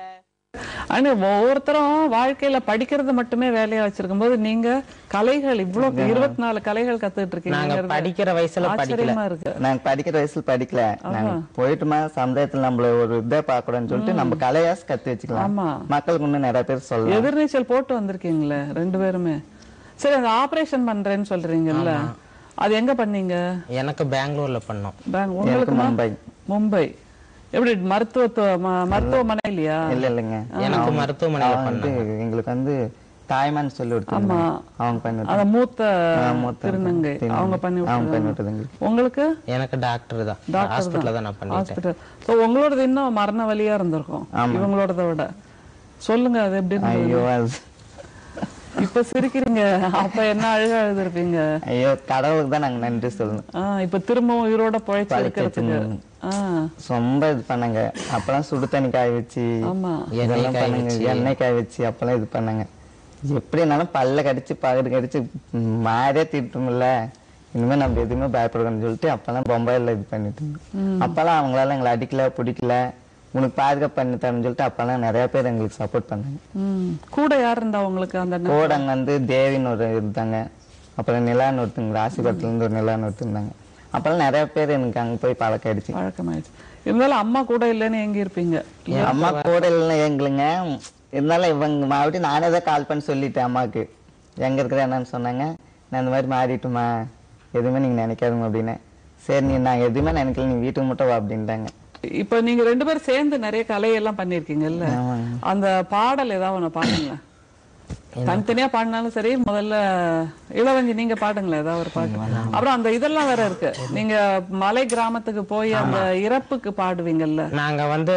ஆனா ஒவ்வொருத்தரும் வாழ்க்கையில படிக்கிறது மட்டுமே வேலையா வச்சிருக்கும் போது நீங்க கலைகள் இவ்வளவு இருபத்தி நாலு கலைகள் கத்துக்கிட்டு நாங்க இருக்கீங்க படிக்கிற வயசுல படிக்கல ஆச்சரியமா இருக்கு நாங்க படிக்கிற வயசுல படிக்கல நாங்க போயிட்டுமா சமுதாயத்துல நம்மள ஒரு இதை பார்க்கக்கூடாதுன்னு சொல்லிட்டு நம்ம கலையாஸ் கத்து வச்சுக்கலாம் ஆமா. மக்களுக்கு இன்னும் நிறைய பேர் சொல்லலாம் எதிர்நீச்சல் போட்டு வந்திருக்கீங்களே ரெண்டு பேருமே சரி அந்த ஆபரேஷன் பண்றேன்னு சொல்றீங்கல்ல அது எங்க பண்ணீங்க எனக்கு பெங்களூர்ல பண்ணோம் பேங்க் எனக்கு உங்களுக்கு மும்பை மும்பை எப்படி மருத்துவ மருத்துவமனை இல்லையா இல்ல இல்லைங்க எனக்கு மருத்துவமனையில அவன் வந்து எங்களுக்கு வந்து தாய்மான் சொல்லி கொடுத்தாங்க ஆமா. அவங்க பண்ணி அந்த மூத்த ஆ, மூத்த திருநங்கை திருநங்கை. அவங்க பண்ணி அவங்க பண்ணி விட்டுருக்காங்க. விட்டது உங்களுக்கு எனக்கு டாக்டர் தான் டாக்டர் ஹாஸ்பிட்டல்ல தான் நான் பண்ணிட்டேன் ஹாஸ்பிட்டல் ஸோ உங்களோடது இன்னும் மரண வலியா இருந்திருக்கும் இவங்களோடத விட சொல்லுங்க அது எப்படி இருந்தது? ஐயோ அது இப்ப சிரிக்கிறீங்க அப்ப என்ன அழுக அழுதுருப்பீங்க ஐயோ கடவுளுக்கு தான் நாங்க நன்றி சொல்லணும் ஆ, இப்ப திரும்பவும் உயிரோட பொழைச்சு பொழைச்சு இருக்கிறதுக்கு வச்சிருந்தோம். ஆ, ரொம்ப இது பண்ணாங்க அப்பெல்லாம் சுடு தண்ணி காய வச்சு ஆமா இதெல்லாம் பண்ணாங்க எண்ணெய் காய வச்சு அப்பெல்லாம் இது பண்ணாங்க எப்படி இருந்தாலும் பல்ல கடிச்சு பகடு கடிச்சு மாறே திட்டுமில்ல இனிமே நம்ம எதுவுமே பயப்படணும்னு சொல்லிட்டு அப்பெல்லாம் பொம்பாயில இது பண்ணிட்டு இருந்தோம் அப்பெல்லாம் அவங்களால எங்களை அடிக்கல பிடிக்கல உனக்கு பாதுகாப்பு பண்ணி தரேன்னு சொல்லிட்டு அப்பெல்லாம் நிறைய பேர் எங்களுக்கு சப்போர்ட் பண்ணாங்க ம். கூட யார் இருந்தா உங்களுக்கு அந்த நே- கூட அங்க வந்து தேவின்னு ஒரு இருந்தாங்க அப்புறம் நிலான்னு ஒருத்தங்க ராசிபுரத்துல இருந்து ஒரு நிலான்னு ஒருத்தர் இருந்தாங்க அப்பெல்லாம் நிறைய பேர் எனக்கு அங்க போய் பழக்கம் ஆயிடுச்சு பழக்கமாயிடுச்சு இருந்தாலும் அம்மா கூட இல்லைன்னு எங்க இருப்பீங்க என் அம்மா கூட இல்லைன்னா எங்களுங்க இருந்தாலும் இவங்க மறுபடியும் நானே தான் கால் பண்ணி சொல்லிட்டேன் அம்மாவுக்கு எங்க இருக்கிற என்னன்னு சொன்னாங்க நான் இந்த மாதிரி மாறிட்டுமா எதுவுமே நீங்க நினைக்காதுங்க அப்படின்னு சரி நீ நான் எதுவுமே நினைக்கல நீ வீட்டுக்கு மட்டும் வா அப்படின்ட்டாங்க இப்ப நீங்க ரெண்டு பேரும் சேர்ந்து நிறைய கலையெல்லாம் பண்ணிருக்கீங்கல்ல அந்த பாடல் ஏதாவது ஒண்ணு பாடுங்களேன் தனித்தனியா பாடினாலும் சரி முதல்ல இளவஞ்சி நீங்க பாடுங்களேன் ஏதாவது ஒரு பாட்டு அப்புறம் அந்த இதெல்லாம் வேற இருக்கு நீங்க மலை கிராமத்துக்கு போய் அந்த இறப்புக்கு பாடுவீங்கல்ல நாங்க வந்து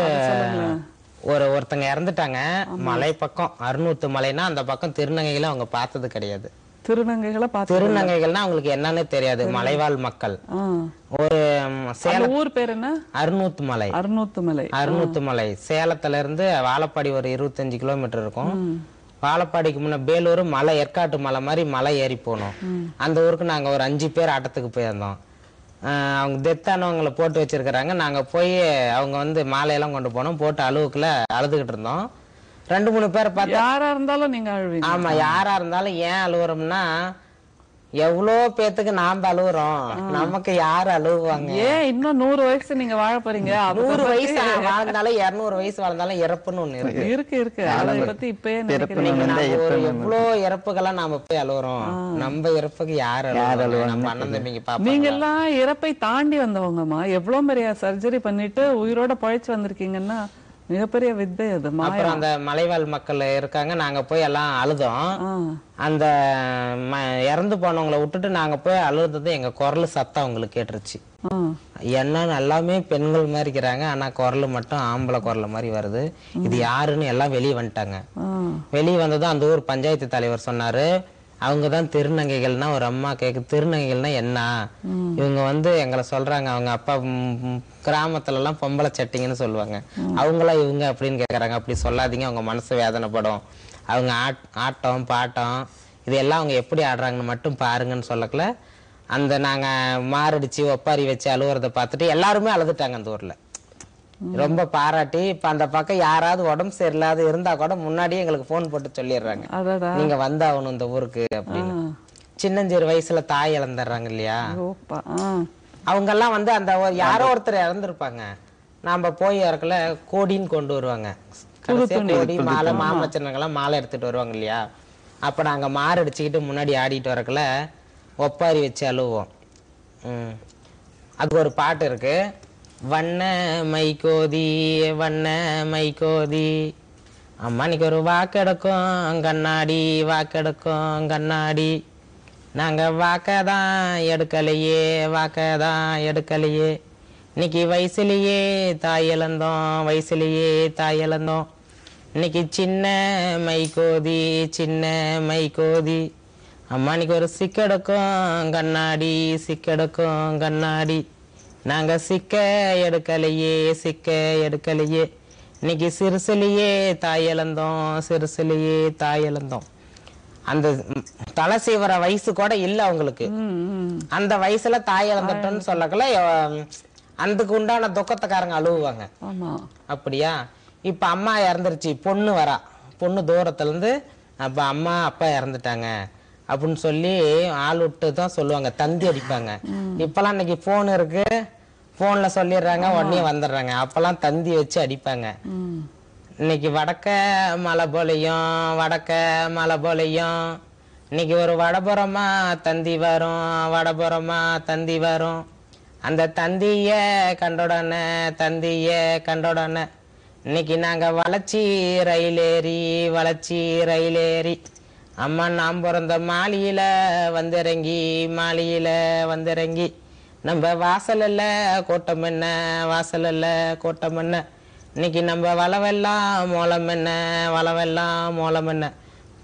ஒரு ஒருத்தங்க இறந்துட்டாங்க மலை பக்கம் அறுநூத்து மலைனா அந்த பக்கம் திருநங்கைகளை அவங்க பார்த்தது கிடையாது திருநங்கைகளை பார்த்து திருநங்கைகள்னா அவங்களுக்கு என்னன்னு தெரியாது மலைவாழ் மக்கள் ஆ. ஒரு ம், அந்த சேலம் ஊர் பேர் என்ன அறுநூத்து மலை அறுநூத்து மலை அறுநூத்து மலை சேலத்துல இருந்து வாழப்பாடி ஒரு இருபத்தஞ்சு கிலோமீட்டர் இருக்கும் வாழப்பாடிக்கு முன்ன பேலூர் மலை ஏற்காட்டு மலை மாதிரி மலை ஏறி போனோம் அந்த ஊருக்கு நாங்க ஒரு அஞ்சு பேர் ஆட்டத்துக்கு போயிருந்தோம் ஆஹ் அவங்க டெத்தானவங்களை போட்டு வச்சிருக்கிறாங்க நாங்க போய் அவங்க வந்து மாலையெல்லாம் கொண்டு போனோம் போட்டு அழுவுக்குள்ள அழுதுகிட்டு இருந்தோம் ரெண்டு மூணு பேரை பார்த்து யாரா இருந்தாலும் நீங்க அழுவீங்க ஆமா யாரா இருந்தாலும் ஏன் அழுவுறோம்னா எவ்வளோ பேத்துக்கு நாம அழுவுறோம் நமக்கு யார் அழுவுவாங்க ஏன் இன்னும் நூறு வயசு நீங்க வாழ போறீங்க அதை நூறு பத்தி- வயசு வாழ்ந்தாலும் இருநூறு வயசு வாழ்ந்தாலும் இறப்புன்னு ஒண்ணு இருக்கு இருக்கு இருக்கு அதை பத்தி இப்பயே பிறப்பு நினைக்கிறீங்க நீங்க நாம வந்து ஒரு எப்ப எவ்வளோ இறப்புகளை நாம போய் அழுவுறோம் நம்ம இறப்புக்கு யார் அழுவாங்க நம்ம அண்ணன் தம்பிங்க பாப்பாங்க நீங்க எல்லாம் இறப்பை தாண்டி வந்தவங்கம்மா எவ்வளவு பெரிய சர்ஜரி பண்ணிட்டு உயிரோட பழைச்சு வந்திருக்கீங்கன்னா மிகப்பெரிய வித்தை அது மாயா அப்புறம் அந்த மலைவாழ் மக்கள் இருக்காங்க நாங்க போய் எல்லாம் அழுதோம் ஆ. அந்த ம- இறந்து போனவங்களை விட்டுட்டு நாங்க போய் அழுதது எங்க குரல் சத்தம் அவங்களுக்கு கேட்டுருச்சு ஆ. என்ன எல்லாமே பெண்கள் மாதிரி இருக்கிறாங்க ஆனா குரல் மட்டும் ஆம்பளை குரல் மாதிரி வருது இது யாருன்னு எல்லாம் வெளியே வந்துட்டாங்க ஆ. வெளியே வந்ததும் அந்த ஊர் பஞ்சாயத்து தலைவர் சொன்னாரு அவங்க தான் திருநங்கைகள்னா ஒரு அம்மா கேக்கு திருநங்கைகள்னா என்ன இவங்க வந்து எங்களை சொல்றாங்க அவங்க அப்பா ம், ம், கிராமத்துல எல்லாம் பொம்பளை சட்டிங்கன்னு சொல்லுவாங்க அவங்களா இவங்க அப்படின்னு கேக்குறாங்க அப்படி சொல்லாதீங்க அவங்க மனசு வேதனைப்படும் அவங்க ஆட் ஆட்டம் பாட்டம் இதெல்லாம் அவங்க எப்படி ஆடுறாங்கன்னு மட்டும் பாருங்கன்னு சொல்லக்கல அந்த நாங்க மாரடிச்சு ஒப்பாரி வச்சு அழுவுறத பார்த்துட்டு எல்லாருமே அழுதுட்டாங்க அந்த ஊர்ல ரொம்ப பாராட்டி இப்ப அந்த பக்கம் யாராவது உடம்பு சரியில்லாத இருந்தா கூட முன்னாடியே எங்களுக்கு ஃபோன் போட்டு சொல்லிடுறாங்க அடடா நீங்க வந்தாகணும் இந்த ஊருக்கு அப்படின்னு சின்னஞ்சிறு வயசுல தாய் இழந்துடுறாங்க இல்லையா ஓப்பா ஆ. அவங்க எல்லாம் வந்து அந்த ஒரு- யாரோ ஒருத்தர் இறந்துருப்பாங்க நாம போய் இறக்கல கோடின்னு கொண்டு வருவாங்க கடைசியா கோடி மாலை மாமச்சனங்கெல்லாம் மாலை எடுத்துட்டு வருவாங்க இல்லையா அப்ப நாங்க மாறு அடிச்சுக்கிட்டு முன்னாடி ஆடிட்டு வரக்குள்ள ஒப்பாரி வச்சு அழுவோம் ம். அதுக்கு ஒரு பாட்டு இருக்கு வண்ண மைக்கோதி வண்ண மைக்கோதி அம்மா இன்னைக்கு ஒரு வாக்கெடுக்கும் கண்ணாடி வாக்கெடுக்கும் கண்ணாடி நாங்க வாக்கதான் எடுக்கலையே வாக்கதான் எடுக்கலையே இன்னைக்கு வயசுலயே தாய் இழந்தோம் வயசுலயே தாய் இழந்தோம் இன்னைக்கு சின்ன மைக்கோதி சின்ன மைக்கோதி அம்மா இன்னைக்கு ஒரு சிக்கெடுக்கும் கண்ணாடி சிக்கெடுக்கும் கண்ணாடி நாங்க சிக்க எடுக்கலையே சிக்க எடுக்கலையே இன்னைக்கு சிறுசுலையே தாய் இழந்தோம் சிறுசுலையே தாய் இழந்தோம் அந்த ம், தலை சீவர வயசு கூட இல்ல அவங்களுக்கு அந்த வயசுல தாய் இழந்துட்டோம்னு சொல்லக்கல எவ- அதுக்கு உண்டான துக்கத்தைக்காரங்க அழுவுவாங்க ஆமா அப்படியா இப்ப அம்மா இறந்துருச்சு பொண்ணு வரா பொண்ணு தூரத்துல இருந்து அப்ப அம்மா அப்பா இறந்துட்டாங்க அப்படின்னு சொல்லி ஆள் விட்டு தான் சொல்லுவாங்க தந்தி அடிப்பாங்க இப்பெல்லாம் இன்னைக்கு போன் இருக்கு போன்ல சொல்லிடுறாங்க உடனே வந்துடுறாங்க அப்பெல்லாம் தந்தி வச்சு அடிப்பாங்க ம். இன்னைக்கு வடக்க மலை போலையும் வடக்க மலை போலையும் இன்னைக்கு ஒரு வடபுறமா தந்தி வரும் வடபுறமா தந்தி வரும் அந்த தந்திய கண்டோடனே தந்திய கண்டோடனே இன்னைக்கு நாங்க வளர்ச்சி ரயிலேறி வளர்ச்சி ரயிலேறி அம்மா நாம் பிறந்த மாளியில வந்திறங்கி மாளியில வந்திறங்கி நம்ம வாசல்ல கோட்டம் என்ன வாசல்ல கோட்டம் என்ன இன்னைக்கு நம்ம வளவெல்லாம் மோளம் என்ன வளவெல்லாம் மோளம் என்ன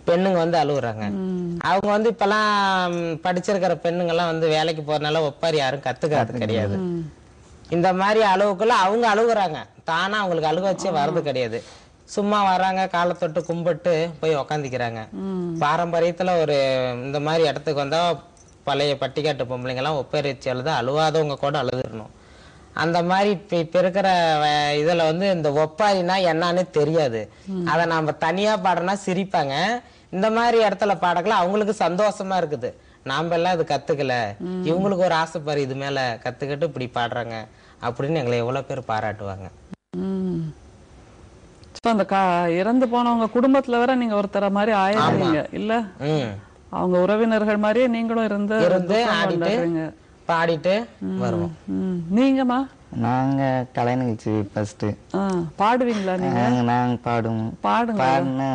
பெண்ணுங்க வந்து அழுகுறாங்க அவங்க வந்து இப்பெல்லாம் படிச்சிருக்கிற பெண்ணுங்கெல்லாம் வந்து வேலைக்கு போறதுனால ஒப்பாரி யாரும் கத்துக்கிறது கிடையாது இந்த மாதிரி அளவுக்குள்ள அவங்க அழுகுறாங்க தானா அவங்களுக்கு அழுக வச்சே வர்றது கிடையாது சும்மா வராங்க காலை தொட்டு கும்பிட்டு போய் உக்காந்துக்கிறாங்க பாரம்பரியத்துல ஒரு இந்த மாதிரி இடத்துக்கு வந்தா பழைய பட்டிக்காட்டு பொம்பளைங்க எல்லாம் ஒப்பேரி வச்சு அழுத அழுவாதவங்க கூட அழுதுறணும் அந்த மாதிரி இப்ப இப்ப இருக்கிற வ- இதுல வந்து இந்த ஒப்பாரினா என்னன்னு தெரியாது அதை நாம தனியா பாடினா சிரிப்பாங்க இந்த மாதிரி இடத்துல பாடக்கல அவங்களுக்கு சந்தோஷமா இருக்குது நாம எல்லாம் இது கத்துக்கல இவங்களுக்கு ஒரு ஆசை பாரு இது மேல கத்துக்கிட்டு இப்படி பாடுறாங்க அப்படின்னு எங்களை எவ்வளவு பேர் பாராட்டுவாங்க ம். So, அந்த கா இறந்து போனவங்க குடும்பத்துல வேற நீங்க ஒருத்தர மாதிரி ஆயிடுறீங்க இல்ல ம் அவங்க உறவினர்கள் மாதிரியே நீங்களும் இருந்து இருந்து துக்கம் ஆடிட்டு கொண்டாடுறீங்க. பாடிட்டு வருவோம் ம். நீங்கம்மா நாங்க கலை நிகழ்ச்சி ஃபர்ஸ்ட் ஆ, பாடுவீங்களா நீங்க நாங்க பாடுவோம் பாடுங்க பாடினா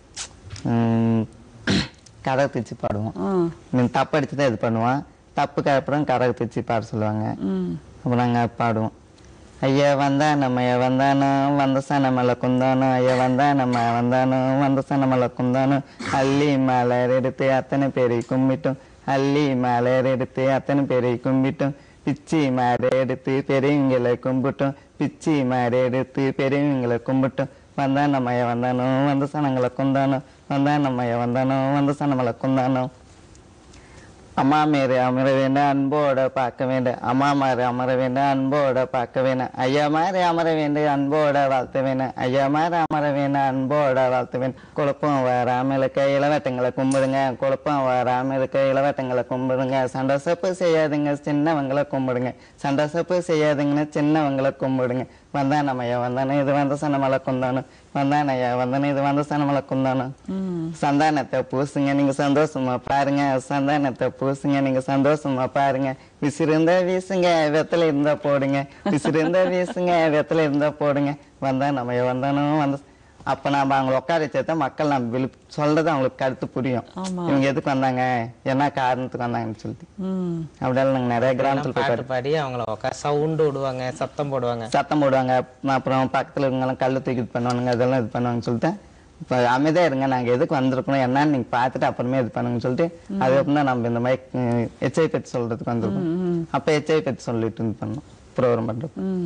கதை தச்சு பாடுவோம் ஆ. நீ தப்பு அடிச்சு தான் இது பண்ணுவான் தப்புக்கு அப்புறம் கரகு தச்சு பாட சொல்லுவாங்க ம். அப்போ நாங்கள் பாடுவோம் ஐயா வந்தா நம்ம ஐயா வந்தானோ வந்த சனமலை குந்தானோ ஐயா வந்தா நம்ம வந்தானோ வந்த சனமலை குந்தானோ அள்ளி மலர் எடுத்து அத்தனை பேரை கும்பிட்டோம் அள்ளி மலர் எடுத்து அத்தனை பேரை கும்பிட்டோம் பிச்சி மாடு எடுத்து பெரியவங்களை கும்பிட்டோம் பிச்சி மாடு எடுத்து பெரியவங்களை கும்பிட்டோம் வந்தா நம்ம ஐயா வந்தானோ வந்த சனங்களை குந்தானோ வந்தா நம்ம ஐயா வந்தானோ வந்த சனமலை குந்தானோ அம்மா மேரு அமர வேண்டும் அன்போட பார்க்க வேண்டும் அம்மா மாறு அமர வேண்டும் அன்போட பார்க்க வேணும் ஐயா மாறு அமர வேண்டும் அன்போட வாழ்த்த வேணும் ஐயா மாறு அமர வேண்டும் அன்போட வாழ்த்த வேணும் குழப்பம் வராம இருக்க இளவட்டங்களை கும்பிடுங்க குழப்பம் வராம இருக்க இளவட்டங்களை கும்பிடுங்க சண்டசப்பு செய்யாதுங்க சின்னவங்களை கும்பிடுங்க சண்டசப்பு செய்யாதுங்கன்னு சின்னவங்களை கும்பிடுங்க வந்தான் ஐயா வந்தானே இது வந்த சனமலை குந்தானு வந்தான் ஐயா வந்தானே இது வந்த சனமலை குந்தானு சந்தானத்தை பூசுங்க நீங்க சந்தோஷமா பாருங்க சந்தானத்தை பூசுங்க நீங்க சந்தோஷமா பாருங்க விசிறிருந்தா வீசுங்க வெத்தலை இருந்தா போடுங்க விசிறிருந்தா வீசுங்க வெத்தலை இருந்தா போடுங்க வந்தா நம்ம வந்தானோ வந்த அப்ப நாம அவங்களை உட்கார வச்சா மக்கள் நம்ம விழு சொல்றது அவங்களுக்கு கருத்து புரியும் ஆமா. இவங்க எதுக்கு வந்தாங்க என்ன காரணத்துக்கு வந்தாங்கன்னு சொல்லிட்டு ம். அப்படியெல்லாம் நாங்க நிறைய கிராமத்துல போய் பாட்டு பாடி அவங்கள உட்கார சவுண்டு விடுவாங்க சத்தம் போடுவாங்க சத்தம் போடுவாங்க அப்புறம் பக்கத்துல இருக்கவங்கலாம் கல்லு தூக்கி இது பண்ணுவானுங்க அதெல்லாம் இது பண்ணுவாங்கன்னு சொல்லிட்டு இப்போ அமைதியா இருங்க நாங்க எதுக்கு வந்திருக்கணும் என்னன்னு நீங்க பார்த்துட்டு அப்புறமே இது பண்ணுங்கன்னு சொல்லிட்டு அதுக்கப்புறம் தான் நம்ம இந்த மாதிரி எச்ஐ பத்தி சொல்றதுக்கு வந்திருக்கோம் அப்ப எச்ஐ பத்தி சொல்லிட்டு இது பண்ணோம் ப்ரோக்ராம் பண்றோம் ம்.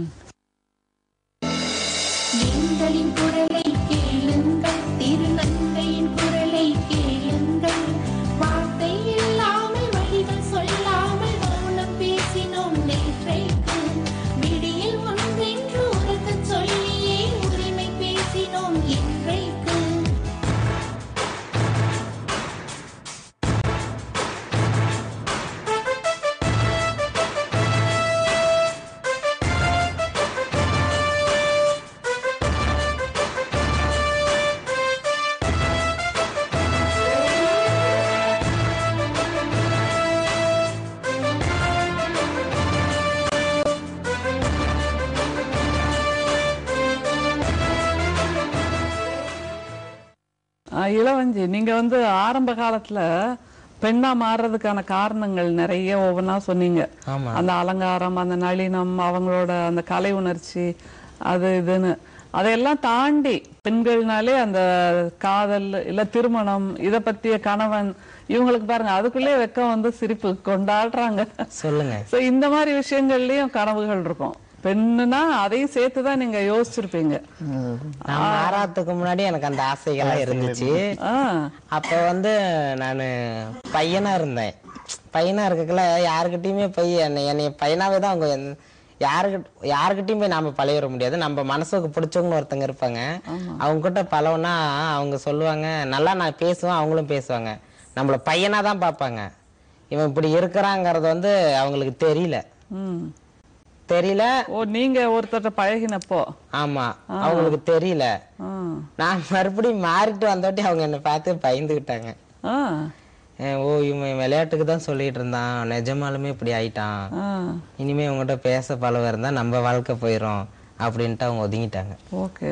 எங்களின் குரலை கேளுங்கள் திருநங்கையின் குரலை கேளுங்கள் வார்த்தை இல்லாமல் வழிகள் சொல்லாமல் மௌனம் பேசினோம் நேற்றைக்கு விடியில் ஒன்றென்று உறக்கச் சொல்லியே உரிமை பேசினோம் இன்றைக்கு ஆ, இளவஞ்சி நீங்க வந்து ஆரம்ப காலத்துல பெண்ணா மாறுறதுக்கான காரணங்கள் நிறைய ஒவ்வொன்றா சொன்னீங்க ஆமா. அந்த அலங்காரம் அந்த நளினம் அவங்களோட அந்த கலை உணர்ச்சி அது இதுன்னு அதையெல்லாம் தாண்டி பெண்கள்னாலே அந்த காதல் இல்ல திருமணம் இத பத்திய கணவன் இவங்களுக்கு பாருங்க அதுக்குள்ளே வெக்கம் வந்து சிரிப்பு கொண்டாடுறாங்க சொல்லுங்க சோ இந்த மாதிரி விஷயங்கள்லயும் கனவுகள் இருக்கும் பெண்ணுனா அதையும் சேர்த்துதான் நீங்க யோசிச்சிருப்பீங்க நான் மாறாத்துக்கு முன்னாடி எனக்கு அந்த ஆசைகள்லாம் இருந்துச்சு ஆ அப்ப வந்து நான் பையனா இருந்தேன் பையனா இருக்கக்குள்ள யாருக்கிட்டயுமே போய் என்னை என்னைய பையனாவே தான் அவங்க எந்த- யாருக்கிட்ட யாருக்கிட்டயும் போய் நாம பழகிட முடியாது நம்ம மனசுக்கு பிடிச்சவங்கன்னு ஒருத்தங்க இருப்பாங்க அவங்க கிட்ட பழகுனா அவங்க சொல்லுவாங்க நல்லா நான் பேசுவேன் அவங்களும் பேசுவாங்க நம்மள பையனா தான் பார்ப்பாங்க இவன் இப்படி இருக்கிறாங்கிறது வந்து அவங்களுக்கு தெரியல ம் தெரியல ஓ நீங்க ஒருத்தர்ட்ட பழகினப்போ ஆமா அவங்களுக்கு தெரியல ஆ நான் மறுபடியும் மாறிட்டு வந்தோட்டி அவங்க என்னை பார்த்து பயந்துக்கிட்டாங்க ஆ அஹ் ஓ இவன் விளையாட்டுக்கு தான் சொல்லிட்டு இருந்தான் நிஜமாலுமே இப்படி ஆயிட்டான் ஆ இனிமே உங்ககிட்ட பேச பழவ இருந்தா நம்ம வாழ்க்கை போயிடும் அப்படின்ட்டு அவங்க ஒதுங்கிட்டாங்க ஓகே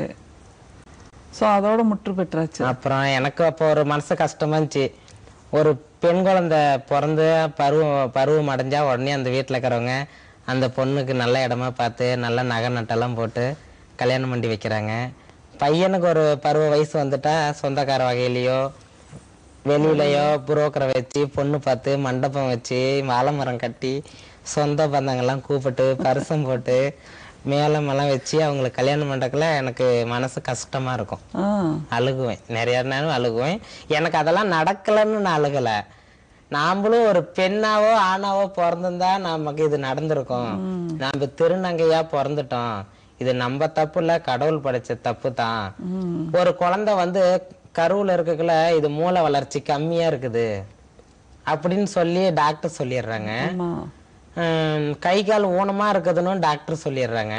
சோ அதோட முற்று பெற்றாச்சு அப்புறம் எனக்கு அப்போ ஒரு மனசு கஷ்டமா இருந்துச்சு ஒரு பெண் குழந்தை பிறந்து பருவம் பருவம் அடைஞ்சா உடனே அந்த வீட்டில் இருக்கிறவங்க அந்த பொண்ணுக்கு நல்ல இடமா பார்த்து நல்ல நகை நட்டெல்லாம் போட்டு கல்யாணம் பண்ணி வைக்கிறாங்க பையனுக்கு ஒரு பருவ வயசு வந்துட்டா சொந்தக்கார வகையிலையோ வெளியிலயோ புரோக்கரை வச்சு பொண்ணு பார்த்து மண்டபம் வச்சு வாழைமரம் கட்டி சொந்த பந்தங்கள்லாம் கூப்பிட்டு பரிசம் போட்டு மேளமெல்லாம் வச்சு அவங்களுக்கு கல்யாணம் பண்றதுக்குள்ள எனக்கு மனசு கஷ்டமா இருக்கும் ஆ, அழுகுவேன் நிறைய நேரம் அழுகுவேன் எனக்கு அதெல்லாம் நடக்கலைன்னு நான் அழுகல நாமளும் ஒரு பெண்ணாவோ ஆணாவோ பிறந்திருந்தா நமக்கு இது நடந்திருக்கும் நாம திருநங்கையா பிறந்துட்டோம் இது நம்ம தப்பு இல்ல கடவுள் படைச்ச தப்பு தான் ஒரு குழந்தை வந்து கருவுல இருக்கக்குள்ள இது மூளை வளர்ச்சி கம்மியா இருக்குது அப்படின்னு சொல்லி டாக்டர் சொல்லிடுறாங்க ஆமா ஹம், கை கால் ஊனமா இருக்குதுன்னு டாக்டர் சொல்லிடுறாங்க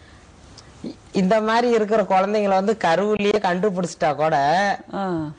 இ- இந்த மாதிரி இருக்கிற குழந்தைங்களை வந்து கருவிலேயே கண்டுபிடிச்சிட்டா கூட ஆ.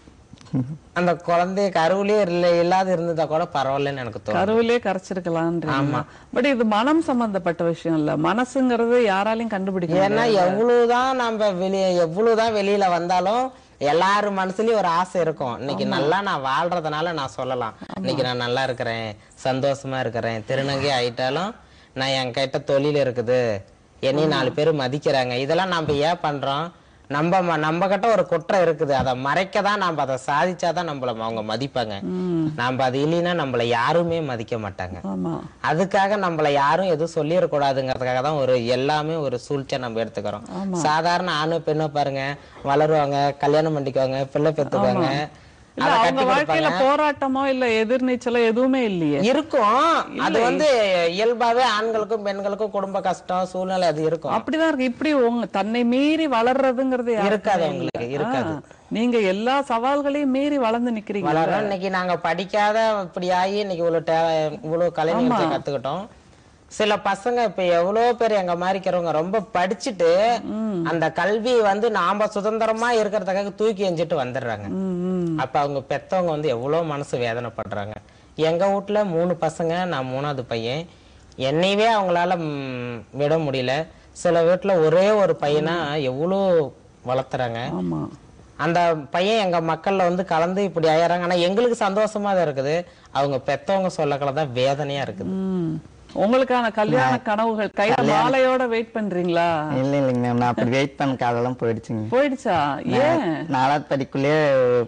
அந்த குழந்தைய கருவிலேயே இல்லை இல்லாத இருந்ததா கூட பரவாயில்லன்னு எனக்கு தோணும் கருவிலே கரைச்சிருக்கலான்றீங்க பட் இது மனம் சம்பந்தப்பட்ட விஷயம் இல்ல மனசுங்கிறது யாராலையும் கண்டுபிடிக்க ஏன்னா எவ்வளவுதான் நம்ம வெளியே எவ்வளவுதான் வெளியில வந்தாலும் எல்லாரு மனசுலயும் ஒரு ஆசை இருக்கும் இன்னைக்கு நல்லா நான் வாழ்றதுனால நான் சொல்லலாம் இன்னைக்கு நான் நல்லா இருக்கிறேன் சந்தோஷமா இருக்கிறேன் திருநங்கை ஆயிட்டாலும் நான் என் கிட்ட தொழில் இருக்குது என்னையும் நாலு பேர் மதிக்கிறாங்க இதெல்லாம் நம்ம ஏன் பண்றோம் நம்ம ம- நம்ம கிட்ட ஒரு குற்றம் இருக்குது அதை மறைக்க தான் நம்ம அதை சாதிச்சாதான் நம்மள அவங்க மதிப்பாங்க நம்ம அது இல்லைன்னா நம்மள யாருமே மதிக்க மாட்டாங்க ஆமா அதுக்காக நம்மள யாரும் எதுவும் சொல்லிடக்கூடாதுங்கிறதுக்காக தான் ஒரு எல்லாமே ஒரு சூழ்ச்சியா நம்ம எடுத்துக்கிறோம் சாதாரண ஆணு பெண்ணோ பாருங்க வளருவாங்க கல்யாணம் பண்ணிக்குவாங்க பிள்ளை பெத்துக்குவாங்க இல்ல அதை அவங்க கட்டி வாழ்க்கையில கொடுப்பாங்க போராட்டமோ இல்ல எதிர்நீச்சலோ எதுவுமே இல்லையே இருக்கும் அது வந்து இயல்பாவே ஆண்களுக்கும் பெண்களுக்கும் குடும்ப கஷ்டம் சூழ்நிலை அது இருக்கும் அப்படிதான் இருக்கு இப்படி உங்க தன்னை மீறி வளர்றதுங்கிறது யாருக்குமே இருக்காது இல்ல. அவங்களுக்கு, இருக்காது. ஆ, நீங்க எல்லா சவால்களையும் மீறி வளர்ந்து நிக்கிறீங்க வளர்றோம் இன்னைக்கு நாங்க படிக்காத இப்படி ஆகி இன்னைக்கு இவ்வளவு டே- இவ்வளவு கலை நிகழ்ச்சியை கத்துக்கிட்டோம் சில பசங்க இப்ப எவ்வளவு பேர் எங்க மாதிரி இருக்கிறவங்க ரொம்ப படிச்சுட்டு அந்த கல்வி வந்து நாம சுதந்திரமா இருக்கிறதுக்காக தூக்கி எஞ்சிட்டு வந்துடுறாங்க அப்ப அவங்க பெத்தவங்க வந்து எவ்வளவு மனசு வேதனைப்படுறாங்க எங்க வீட்டுல மூணு பசங்க நான் மூணாவது பையன் என்னையவே அவங்களால ம், விட முடியல சில வீட்டுல ஒரே ஒரு பையனா எவ்வளோ வளர்த்துறாங்க ஆமா அந்த பையன் எங்க மக்கள்ல வந்து கலந்து இப்படி ஆயிடுறாங்க ஆனா எங்களுக்கு சந்தோஷமா தான் இருக்குது அவங்க பெத்தவங்க சொல்லக்கல தான் வேதனையா இருக்குது ம். உங்களுக்கான கல்யாண கனவுகள் கையில மாலையோட வெயிட் பண்றீங்களா இல்ல இல்லைங்க மேம் நான் அப்படி வெயிட் பண்ண காலெல்லாம் போயிடுச்சுங்க போயிடுச்சா ஏன் நாலாவது படிக்குள்ளேயே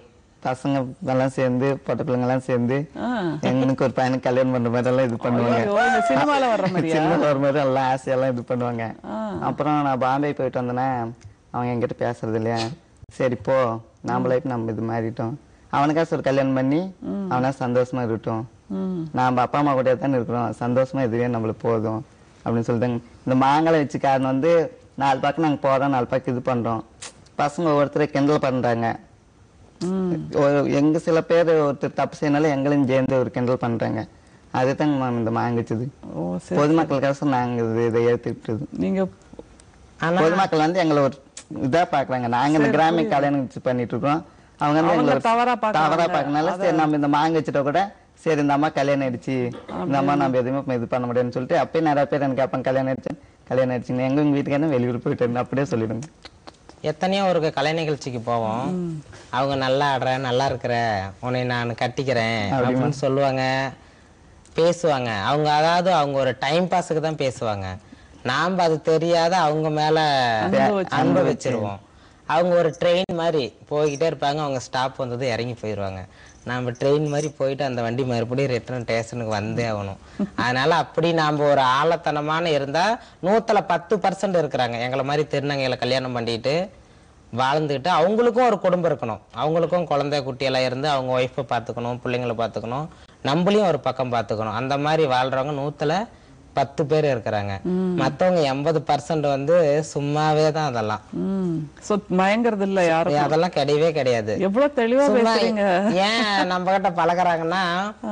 பசங்க எல்லாம் சேர்ந்து பொட்ட பிள்ளைங்க எல்லாம் சேர்ந்து ஆ. எங்களுக்கு ஒரு பையனுக்கு கல்யாணம் பண்ற மாதிரி எல்லாம் இது பண்ணுவாங்க ஐயோ, இந்த சினிமால வர்ற மாதிரியா சின்ன ஒரு மாதிரி எல்லாம் ஆசையெல்லாம் இது பண்ணுவாங்க அப்புறம் நான் பாம்பே போயிட்டு வந்தேன்னா அவங்க என்கிட்ட பேசுறது இல்லையா சரி போ நம்ம லைஃப் நம்ம இது மாறிட்டோம் அவனுக்காச்சும் ஒரு கல்யாணம் பண்ணி அவனா சந்தோஷமா இருக்கட்டும் ம். நாம அப்பா அம்மா கூட தானே இருக்கிறோம் சந்தோஷமா இதுவே நம்மளுக்கு போதும் அப்படின்னு சொல்லிட்டாங்க இந்த மாங்கலை வச்சு காரணம் வந்து நாலு பக்கம் நாங்க போறோம் நாலு பக்கம் இது பண்றோம் பசங்க ஒவ்வொருத்தரை கிண்டல் பண்றாங்க ம். ஒரு எங்க சில பேர் ஒருத்தர் தப்பு செய்யனால எங்களையும் சேர்ந்து ஒரு கிண்டல் பண்றாங்க அதுதாங்க மேம் இந்த மாங்கிச்சது ஓ சரி பொதுமக்களுக்காக நாங்க இது இதை ஏத்துக்கிட்டது நீங்க பொதுமக்கள் வந்து எங்களை ஒரு இதா பாக்குறாங்க நாங்க இந்த கிராமிய கல்யாணம் வச்சு பண்ணிட்டு இருக்கோம் அவங்க வந்து அவங்க எங்களை ஒரு தவறா பார்க்கறாங்க. தவறா பாக்கனால சரி நம்ம இந்த மாங்க வச்சுட்டா கூட சரி இந்த அம்மா கல்யாணம் ஆயிடுச்சு இந்த அம்மா நம்ம எதுவுமே இது பண்ண முடியாதுன்னு சொல்லிட்டு அப்பயே நிறைய பேர் எனக்கு கேட்பாங்க கல்யாணம் ஆயிடுச்சு கல்யாணம் ஆயிடுச்சுங்க எங்க உங்க வீட்டுக்காரங்க வெளியூர் போயிட்டு இருந்தேன் அப்படியே சொல்லிடுங்க எத்தனையோ ஒரு கலை நிகழ்ச்சிக்கு போவோம் அவங்க நல்லா ஆடுற நல்லா இருக்கிற உன்னை நான் கட்டிக்கிறேன் அப்படின்னு சொல்லுவாங்க பேசுவாங்க அவங்க அதாவது அவங்க ஒரு டைம் பாஸுக்கு தான் பேசுவாங்க நாம அது தெரியாத அவங்க மேல அன்பு வச்சிருவோம் அவங்க ஒரு ட்ரெயின் மாதிரி போய்கிட்டே இருப்பாங்க அவங்க ஸ்டாப் வந்தது இறங்கி போயிடுவாங்க நாம ட்ரெயின் மாதிரி போயிட்டு அந்த வண்டி மறுபடியும் ரிட்டர்ன் ஸ்டேஷனுக்கு வந்தே ஆகணும் அதனால அப்படி நாம ஒரு ஆழத்தனமான இருந்தா நூத்துல பத்து பர்சன்ட் இருக்கிறாங்க எங்களை மாதிரி திருநங்கையில கல்யாணம் பண்ணிட்டு வாழ்ந்துட்டு அவங்களுக்கும் ஒரு குடும்பம் இருக்கணும் அவங்களுக்கும் குழந்தை குட்டியெல்லாம் இருந்து அவங்க ஒய்ஃபை பார்த்துக்கணும் பிள்ளைங்களை பார்த்துக்கணும் நம்மளையும் ஒரு பக்கம் பார்த்துக்கணும் அந்த மாதிரி வாழ்றவங்க நூத்துல பத்து பேர் இருக்கிறாங்க மத்தவங்க எண்பது பர்சன்ட் வந்து சும்மாவே தான் அதெல்லாம் ம் சோ மயங்கறது இல்ல யாரும் அதெல்லாம் கிடையவே கிடையாது எவ்வளவு தெளிவா சும்மா பேசுறீங்க ஏன் நம்ம கிட்ட பழகுறாங்கன்னா ஆ.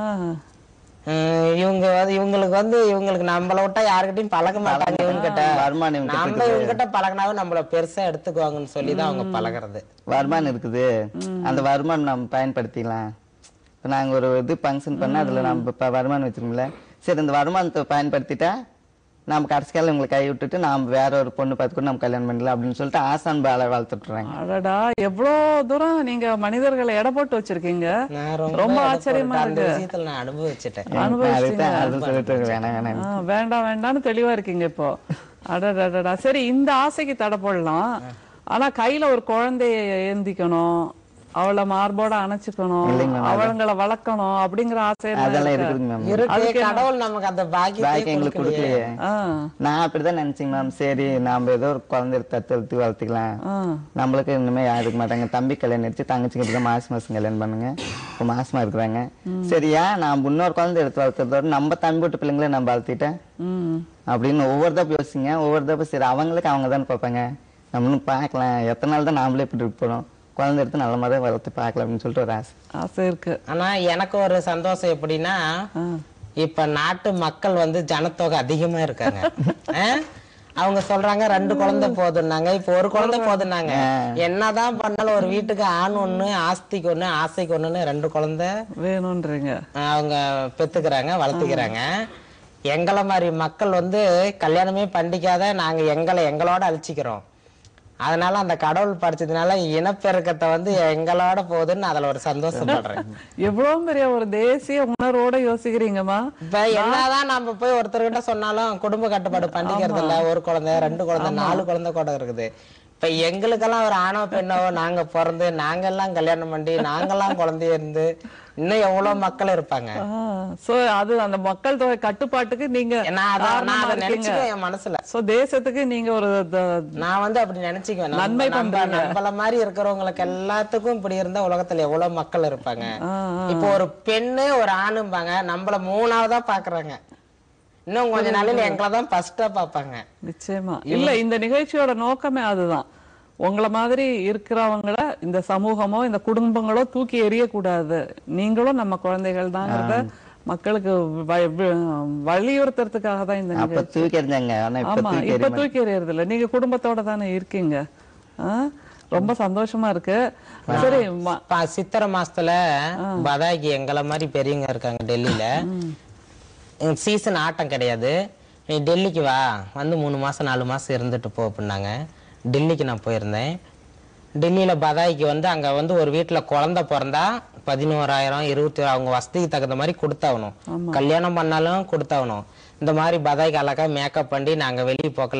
ஹம், இவங்க வந்து இவங்களுக்கு வந்து இவங்களுக்கு நம்மள விட்டா யாருக்கிட்டையும் பழக மாட்டாங்க இவங்க கிட்ட வருமானம் இவங்க நம்ம இவங்க கிட்ட பழகினாவே நம்மள பெருசா எடுத்துக்குவாங்கன்னு சொல்லி தான் அவங்க பழகுறது வருமானம் இருக்குது அந்த வருமானம் நம்ம பயன்படுத்திக்கலாம் இப்ப நாங்க ஒரு இது ஃபங்க்ஷன் பண்ணா அதுல நம்ம இப்ப வருமானம் வச்சிருக்கோம்ல சரி இந்த வருமானத்தை பயன்படுத்திட்டா நம்ம கடைசி காலம் இவங்களை கை விட்டுட்டு நாம வேற ஒரு பொண்ணு பார்த்து கூட நம்ம கல்யாணம் பண்ணலாம் அப்படின்னு சொல்லிட்டு ஆசான் பாலை வளர்த்துட்டுறாங்க அடடா எவ்வளவு தூரம் நீங்க மனிதர்களை எடை போட்டு வச்சிருக்கீங்க நான் ரொம்ப ரொம்ப ஆச்சரியமா அந்த இருக்கு விஷயத்துல நான் அனுபவிச்சுட்டேன் அனுபவிச்சிட்டீங்க அதுதான் அது சொல்லிட்டு வேணாம் வேணாம் ஆ, வேண்டாம் வேண்டாம்னு தெளிவா இருக்கீங்க இப்போ அடடடடா சரி இந்த ஆசைக்கு தடை போடலாம் ஆனா கையில ஒரு குழந்தைய ஏந்திக்கணும் அவளை மார்போட அணைச்சுக்கணும் இல்லைங்க madam. அவங்கள வளர்க்கணும் அப்படிங்கிற ஆசை எல்லாம் அதெல்லாம் இருக்கா? இருக்குதுங்க மேம் இருக்கு கடவுள் நமக்கு அந்த பாக்கி பாக்கியத்தை எங்களுக்கு கொடுக்கலையே கொடுக்கலையே ஆ, நான் அப்படிதான் நினைச்சேங்க மேம் சரி நாம ஏதோ ஒரு குழந்தை எடுத்து தத்தெடுத்து வளர்த்துக்கலாம் ஆ, நம்மளுக்கு இனிமே யாரும் இருக்க மாட்டாங்க தம்பி கல்யாணம் அடிச்சு தங்கச்சிக்கு இப்படி தான் மாசம் மாசம் கல்யாணம் பண்ணுங்க இப்போ மாசமா இருக்கிறாங்க சரியா நான் இன்னொரு குழந்தை எடுத்து வளர்த்ததோட நம்ம தம்பி விட்டு பிள்ளைங்களே நான் வளர்த்திட்டேன் ம், அப்படின்னு ஒவ்வொரு தப்பு யோசிங்க ஒவ்வொரு தப்பு சரி அவங்களுக்கு அவங்க தானே பார்ப்பாங்க நம்மளும் பார்க்கலாம் எத்தனை நாள் தான் நாமளே இப்படி இருக்க போறோம் குழந்தை எடுத்து நல்ல மாதிரி வளர்த்து பார்க்கலாம் அப்படின்னு சொல்லிட்டு ஒரு ஆசை ஆசை இருக்கு ஆனா எனக்கு ஒரு சந்தோஷம் எப்படின்னா ஆ, இப்ப நாட்டு மக்கள் வந்து ஜனத்தொகை அதிகமா இருக்காங்க ஆ? அவங்க சொல்றாங்க ரெண்டு குழந்தை போதுன்னாங்க இப்ப ஒரு குழந்தை போதுன்னாங்க என்னதான் பண்ணாலும் ஒரு வீட்டுக்கு ஆண் ஒண்ணு ஆஸ்திக்கு ஒண்ணு ஆசைக்கு ஒண்ணுன்னு ரெண்டு குழந்தை வேணும்ன்றீங்க அவங்க பெத்துக்கிறாங்க வளர்த்துக்கிறாங்க எங்களை மாதிரி மக்கள் வந்து கல்யாணமே பண்ணிக்காத நாங்க எங்களை எங்களோட அழிச்சிக்கிறோம் அதனால அந்த கடவுள் படிச்சதுனால இனப்பெருக்கத்தை வந்து எங்களோட போகுதுன்னு அதுல ஒரு சந்தோஷப்படுறேன் எவ்வளவு பெரிய ஒரு தேசிய உணர்வோட யோசிக்கிறீங்கம்மா இப்ப என்னதான் நம்ம போய் ஒருத்தர்கிட்ட சொன்னாலும் குடும்ப கட்டுப்பாடு பண்ணிக்கிறது இல்ல ஒரு குழந்தை ரெண்டு குழந்தை நாலு குழந்தை கூட இருக்குது இப்ப எங்களுக்கெல்லாம் ஒரு ஆணோ பெண்ணோ நாங்க பிறந்து நாங்கெல்லாம் கல்யாணம் பண்ணி நாங்கெல்லாம் குழந்தைய இருந்து இன்னும் எவ்வளவு மக்கள் இருப்பாங்க சோ அது அந்த மக்கள் தொகை கட்டுப்பாட்டுக்கு நீங்க நான் அதை- நான் காரணமா அதை இருக்கீங்க நினைச்சுக்குவேன் என் மனசுல சோ தேசத்துக்கு நீங்க ஒரு த- நான் வந்து அப்படி நினைச்சுக்குவேன் நம்ம- நன்மை நம்ம பண்றீங்க. நம்மள மாதிரி இருக்கிறவங்களுக்கு எல்லாத்துக்கும் இப்படி இருந்தா உலகத்துல எவ்வளவு மக்கள் இருப்பாங்க ஆ, ஆ. இப்போ ஒரு பெண்ணு ஒரு ஆணும்பாங்க நம்மள மூணாவதா பாக்குறாங்க இன்னும் கொஞ்ச நாளையில எங்களை தான் ஃபர்ஸ்டா பாப்பாங்க நிச்சயமா இல்ல இந்த நிகழ்ச்சியோட நோக்கமே அதுதான் உங்களை மாதிரி இருக்கிறவங்கள இந்த சமூகமோ இந்த குடும்பங்களோ தூக்கி எறியக்கூடாது நீங்களும் நம்ம குழந்தைகள் தாங்கிறத மக்களுக்கு வ- வ- வலியுறுத்துறதுக்காக தான் இந்த அப்ப நிகழ்ச்சி தூக்கி எறிஞ்சாங்க ஆனா இப்ப ஆமா தூக்கி இப்ப எறிய தூக்கி எறியறது இல்ல நீங்க குடும்பத்தோட தானே இருக்கீங்க ஆ? ரொம்ப சந்தோஷமா இருக்கு சரி ம- பா- சித்திரை மாசத்துல பதாகி எங்களை மாதிரி பெரியவங்க இருக்காங்க டெல்லியில சீசன் ஆட்டம் கிடையாது நீ டெல்லிக்கு வா வந்து மூணு மாசம் நாலு மாசம் இருந்துட்டு போ அப்படின்னாங்க டெல்லிக்கு நான் போயிருந்தேன் டெல்லியில பதாய்க்கு வந்து அங்க வந்து ஒரு வீட்டுல குழந்தை பிறந்தா பதினோராயிரம் இருபத்தி அவங்க வசதிக்கு தகுந்த மாதிரி கொடுத்தாகணும் கல்யாணம் பண்ணாலும் கொடுத்தாகணும் இந்த மாதிரி பதாய்க்கு அழகா மேக்கப் பண்ணி நாங்க வெளியே போக்கல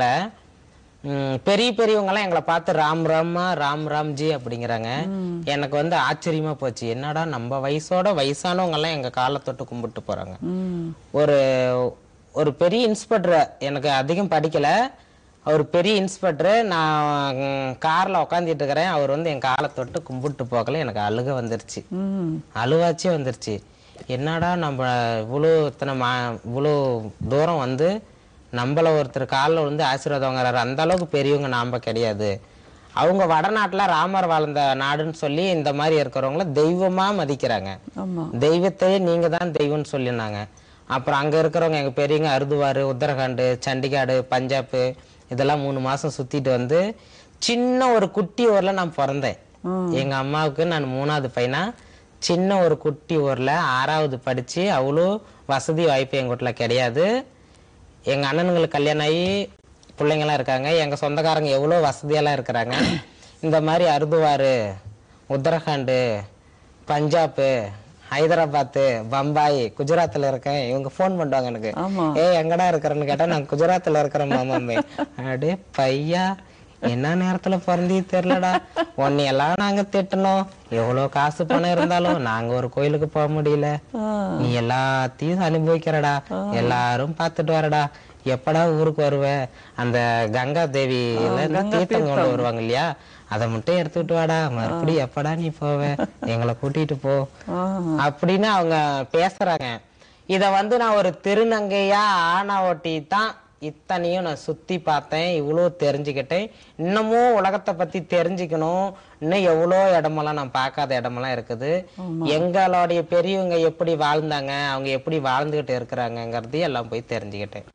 ம், பெரிய பெரியவங்கலாம் எங்களை பார்த்து ராம் ராமா ராம் ராம்ஜி அப்படிங்கிறாங்க எனக்கு வந்து ஆச்சரியமா போச்சு என்னடா நம்ம வயசோட வயசானவங்க எல்லாம் எங்க காலை தொட்டு கும்பிட்டு போறாங்க ம், ஒரு ஒரு பெரிய இன்ஸ்பெக்டர் எனக்கு அதிகம் படிக்கல அவர் பெரிய இன்ஸ்பெக்டர் நான் ம், கார்ல உக்காந்துட்டு இருக்கிறேன் அவர் வந்து என் காலை தொட்டு கும்பிட்டு போகல எனக்கு அழுக வந்துருச்சு ம், அழுவாச்சே வந்துருச்சு என்னடா நம்ம இவ்வளோ இத்தனை மா இவ்வளோ தூரம் வந்து நம்மள ஒருத்தர் காலில் வந்து ஆசீர்வாதம் வாங்குறாரு அந்த அளவுக்கு பெரியவங்க நாம கிடையாது அவங்க வடநாட்டுல ராமர் வாழ்ந்த நாடுன்னு சொல்லி இந்த மாதிரி இருக்கிறவங்கள தெய்வமா மதிக்கிறாங்க ஆமா தெய்வத்தையே நீங்க தான் தெய்வம்னு சொல்லினாங்க அப்புறம் அங்க இருக்கிறவங்க எங்க பெரியவங்க அருதுவாரு உத்தரகாண்டு சண்டிகாடு பஞ்சாப் இதெல்லாம் மூணு மாசம் சுத்திட்டு வந்து சின்ன ஒரு குட்டி ஊர்ல நான் பிறந்தேன் எங்க அம்மாவுக்கு நான் மூணாவது பையனா சின்ன ஒரு குட்டி ஊர்ல ஆறாவது படிச்சு அவ்வளோ வசதி வாய்ப்பு எங்க வீட்டுல கிடையாது எங்க அண்ணனுங்களுக்கு கல்யாணம் ஆகி பிள்ளைங்களாம் இருக்காங்க எங்க சொந்தக்காரங்க எவ்வளோ வசதியெல்லாம் இருக்கிறாங்க இந்த மாதிரி அருதுவாரு உத்தரகாண்டு பஞ்சாப்பு ஹைதராபாத்து பம்பாய் குஜராத்ல இருக்கேன் இவங்க ஃபோன் பண்ணுவாங்க எனக்கு ஆமா. ஏய் எங்கடா இருக்கிறேன்னு கேட்டா நான் குஜராத்ல இருக்கிறேன் மாமாமே அடே பையா என்ன நேரத்துல பிறந்தி தெரியலடா உன்னையெல்லாம் நாங்க திட்டணும் எவ்வளவு காசு பணம் இருந்தாலும் நாங்க ஒரு கோயிலுக்கு போக முடியல நீ எல்லாத்தையும் அனுபவிக்கிறடா எல்லாரும் பார்த்துட்டு வரடா எப்படா ஊருக்கு வருவ அந்த கங்கா தேவியில இருந்து தீர்த்தம் கொண்டு வருவாங்க இல்லையா அதை மட்டும் எடுத்துக்கிட்டு வாடா மறுபடியும் எப்படா நீ போவ எங்களை கூட்டிட்டு போ அப்படின்னு அவங்க பேசுறாங்க இத வந்து நான் ஒரு திருநங்கையா ஆனா ஒட்டி தான் இத்தனையும் நான் சுத்தி பார்த்தேன் இவ்வளோ தெரிஞ்சுக்கிட்டேன் இன்னமும் உலகத்தை பத்தி தெரிஞ்சுக்கணும் இன்னும் எவ்வளோ இடமெல்லாம் நான் பார்க்காத இடமெல்லாம் இருக்குது எங்களுடைய பெரியவங்க எப்படி வாழ்ந்தாங்க அவங்க எப்படி வாழ்ந்துகிட்டு இருக்கிறாங்கங்கிறதையும் எல்லாம் போய் தெரிஞ்சுக்கிட்டேன்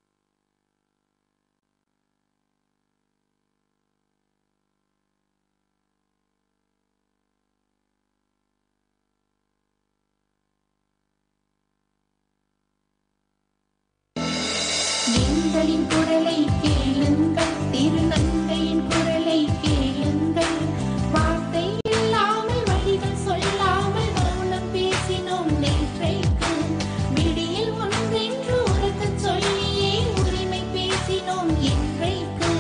எங்களின் குரலை கேளுங்கள் திருநங்கையின் குரலை கேளுங்கள் வார்த்தை இல்லாமல் வழிகள் சொல்லாமல் மௌனம் பேசினோம் நேற்றைக்கு விடியில் ஒன்றென்று உறக்கச் சொல்லியே உரிமை பேசினோம் என்றைக்கு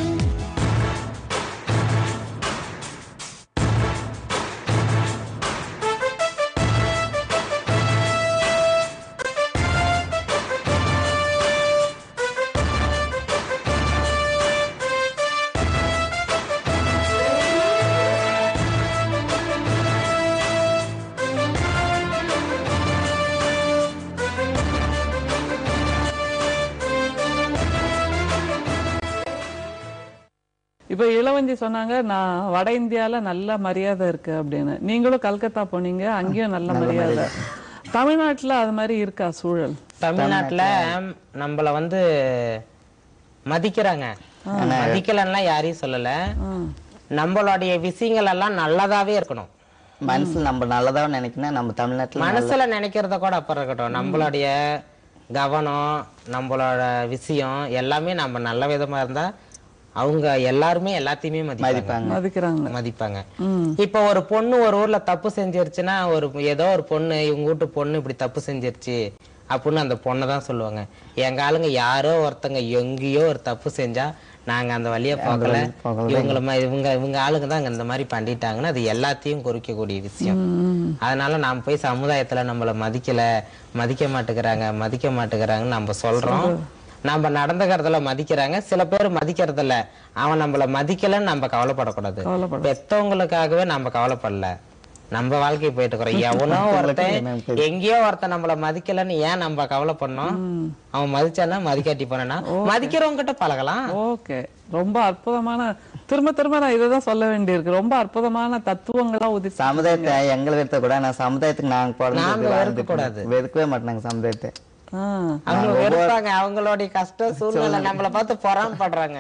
இப்ப இளவஞ்சி சொன்னாங்க நான் வட இந்தியால நல்ல மரியாதை இருக்கு அப்படின்னு நீங்களும் கல்கத்தா போனீங்க அங்கேயும் நல்ல மரியாதை தமிழ்நாட்டுல அது மாதிரி இருக்கா சூழல் தமிழ்நாட்டுல நம்மள வந்து மதிக்கிறாங்க மதிக்கலன்னா யாரையும் சொல்லல நம்மளுடைய விஷயங்கள் எல்லாம் நல்லதாவே இருக்கணும் மனசுல நம்ம நல்லதா நினைக்கணும் நம்ம தமிழ்நாட்டுல மனசுல நினைக்கிறத கூட அப்புறம் இருக்கட்டும் நம்மளுடைய கவனம் நம்மளோட விஷயம் எல்லாமே நம்ம நல்ல விதமா இருந்தா அவங்க எல்லாருமே எல்லாத்தையுமே மதிப்பாங்க மதிப்பாங்க மதிக்கிறாங்க மதிப்பாங்க இப்ப ஒரு பொண்ணு ஒரு ஊர்ல தப்பு செஞ்சிருச்சுன்னா ஒரு ஏதோ ஒரு பொண்ணு இவங்க வீட்டு பொண்ணு இப்படி தப்பு செஞ்சிருச்சு அப்படின்னு அந்த பொண்ணை தான் சொல்லுவாங்க எங்க ஆளுங்க யாரோ ஒருத்தங்க எங்கேயோ ஒரு தப்பு செஞ்சா நாங்க அந்த வழியா போகல இவங்கள மா- இவங்க இவங்க ஆளுங்க தான் இந்த மாதிரி பண்ணிட்டாங்கன்னு அது எல்லாத்தையும் குறிக்கக்கூடிய விஷயம் அதனால நாம் போய் சமுதாயத்துல நம்மள மதிக்கல மதிக்க மாட்டேங்கிறாங்க மதிக்க மாட்டேங்கிறாங்கன்னு நம்ம சொல்றோம் நம்ம நடந்துக்கிறதுல மதிக்கிறாங்க சில பேர் மதிக்கிறது இல்ல அவன் நம்மள மதிக்கலன்னு நம்ம கவலைப்படக்கூடாது பெத்தவங்களுக்காகவே நம்ம கவலைப்படல நம்ம வாழ்க்கை போயிட்டு இருக்கிறோம் எவனோ ஒருத்தன் எங்கேயோ ஒருத்தன் நம்மள மதிக்கலன்னு ஏன் நம்ம கவலைப்படணும் அவன் மதிச்சானா மதிக்காட்டி போனா மதிக்கிறவங்க கிட்ட பழகலாம் ஓகே ரொம்ப அற்புதமான திரும்ப திரும்ப நான் இதை தான் சொல்ல வேண்டியிருக்கு ரொம்ப அற்புதமான தத்துவங்களா உதிச்சு சமுதாயத்தை எங்களை வெறுத்த கூட நான் சமுதாயத்துக்கு நாங்க நாம பிறந்து வெறுக்கக்கூடாது. வெறுக்கவே மாட்டாங்க சமுதாயத்தை ஆ. அவங்க வெறுப்பாங்க அவங்களுடைய கஷ்ட சூழ்நிலை நம்மள பார்த்து பொறாமப்படுறாங்க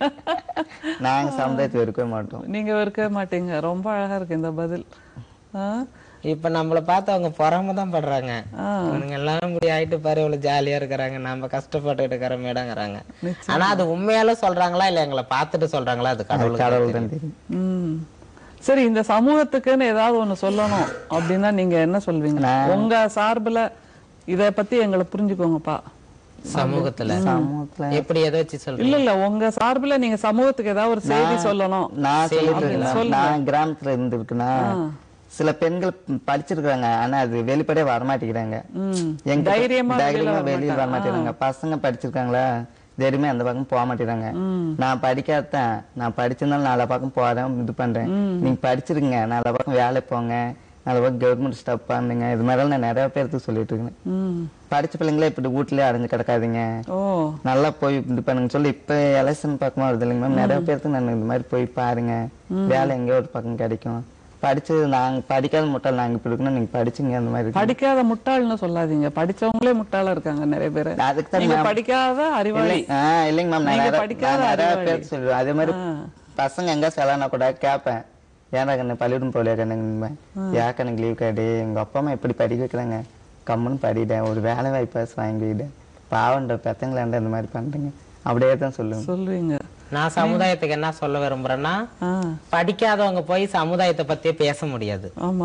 நாங்க சமுதாயத்தை வெறுக்கவே மாட்டோம் நீங்க இருக்கவே மாட்டீங்க ரொம்ப அழகா இருக்கு இந்த பதில் ஆ? இப்ப நம்மள பார்த்து அவங்க பொறாம தான் படுறாங்க இவனுங்க எல்லாம் இப்படி ஆயிட்டு பாரு இவ்வளவு ஜாலியா இருக்கிறாங்க நம்ம கஷ்டப்பட்டுட்டு இருக்கிற மேடங்கிறாங்க ஆனா அது உண்மையால சொல்றாங்களா இல்ல எங்களை பார்த்துட்டு சொல்றாங்களா அது கடவுளுக்கு கடவுள் தான் தான் தெரியும் ம். சரி இந்த சமூகத்துக்குன்னு ஏதாவது ஒண்ணு சொல்லணும் அப்படின்னா நீங்க என்ன சொல்வீங்க உங்க சார்புல இத பத்தி எங்களை புரிஞ்சுக்கோங்கப்பா சமூகத்துல சமூகத்துல எப்படி எதை வச்சு சொல்றீங்க இல்ல இல்ல உங்க சார்புல நீங்க சமூகத்துக்கு ஏதாவது ஒரு செய்தி சொல்லணும் நான் சொல்லிட்டு இருக்கேன் நான் கிராமத்துல இருந்திருக்குன்னா சில பெண்கள் படிச்சிருக்காங்க ஆனா அது வெளிப்படையா வரமாட்டேங்கிறாங்க ம். எங்க தைரியமா தைரியமா வெளியில வர மாட்டேங்கிறாங்க பசங்க படிச்சிருக்காங்களா தைரியமே அந்த பக்கம் போக மாட்டேங்கிறாங்க நான் படிக்காதேன் நான் படிச்சிருந்தாலும் நாலு பக்கம் போறேன் இது பண்றேன் நீங்க படிச்சிருங்க நாலு பக்கம் வேலை போங்க நாலு பக்கம் கவர்மெண்ட் ஸ்டாப் பண்ணுங்க இது மாதிரிலாம் நான் நிறைய பேருக்கு சொல்லிட்டு இருக்கேன் ம். படிச்ச பிள்ளைங்களே இப்படி வீட்லயே அடைஞ்சு கிடக்காதீங்க ஓ நல்லா போய் இது பண்ணுங்க சொல்லி இப்ப எலெக்ஷன் பக்கமா வருது இல்லைங்க மேம் நிறைய பேருக்கு நான் இந்த மாதிரி போய் பாருங்க வேலை எங்கேயோ ஒரு பக்கம் கிடைக்கும் படிச்சு நாங்க படிக்காத முட்டாள் நாங்க இப்படி இருக்கணும் நீங்க படிச்சுங்க அந்த மாதிரி இருக்கு. படிக்காத முட்டாள்னு சொல்லாதீங்க படிச்சவங்களே முட்டாளா இருக்காங்க நிறைய பேரு அதுக்கு தான் நீங்க ma'am. படிக்காத அறிவாளி இல்லை- ஆ, இல்லைங்க மேம் நான் நீங்க நிறைய- படிக்காத நான் நிறைய அறிவாளி. பேருக்கு சொல்லுவேன் அதே மாதிரி பசங்க எங்க செலவுனா கூட கேட்பேன் ஏன்டா கண்ணு பள்ளியிடம் போலியா கண்ணுங்க ஏன் கண்ணுக்கு லீவ் கார்டு எங்க அப்பா அம்மா எப்படி படிக்க வைக்கிறாங்க கம்முன்னு படிட்டேன் ஒரு வேலை வாய்ப்பாஸ் வாங்கிட்டேன் பாவண்ட பெத்தங்களாண்ட இந்த மாதிரி பண்றீங்க அப்படியே தான் சொல்லுவேன் சொல்லுவீங்க நான் சமுதாயத்துக்கு என்ன சொல்ல விரும்புறேன்னா ஆ படிக்காதவங்க போய் சமுதாயத்தை பத்தியே பேச முடியாது ஆமா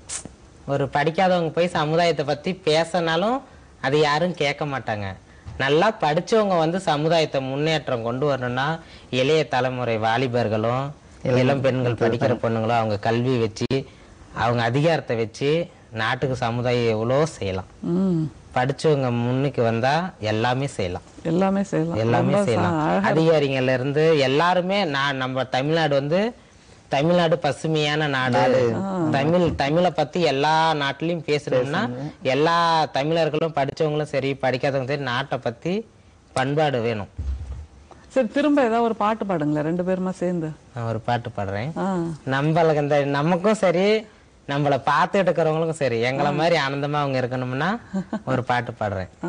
ஒரு படிக்காதவங்க போய் சமுதாயத்தை பத்தி பேசினாலும் அது யாரும் கேட்க மாட்டாங்க நல்லா படிச்சவங்க வந்து சமுதாயத்தை முன்னேற்றம் கொண்டு வரணும்னா இளைய தலைமுறை வாலிபர்களும் இளம் பெண்கள் படிக்கிற பொண்ணுங்களும் அவங்க கல்வி வச்சு அவங்க அதிகாரத்தை வச்சு நாட்டுக்கு சமுதாயம் எவ்வளோ செய்யலாம் ம் படிச்சவங்க முன்னுக்கு வந்தா எல்லாமே செய்யலாம் எல்லாமே செய்யலாம் எல்லாமே ரொம்ப செய்யலாம் அழகா அதிகாரிங்கள்ல இருந்து எல்லாருமே நான் நம்ம தமிழ்நாடு வந்து தமிழ்நாடு பசுமையான நாடு தமிழ் தமிழை பத்தி எல்லா நாட்டிலையும் பேசணும்னா எல்லா தமிழர்களும் படிச்சவங்களும் சரி படிக்காதவங்க சரி நாட்டை பத்தி பண்பாடு வேணும் சரி திரும்ப ஏதாவது ஒரு பாட்டு பாடுங்களேன் ரெண்டு பேருமா சேர்ந்து நான் ஒரு பாட்டு பாடுறேன் ஆ நம்மளுக்கு இந்த நமக்கும் சரி நம்மள பார்த்துட்டு இருக்கிறவங்களுக்கும் சரி எங்களை மாதிரி ஆனந்தமா அவங்க இருக்கணும்னா ஒரு பாட்டு பாடுறேன் ஆ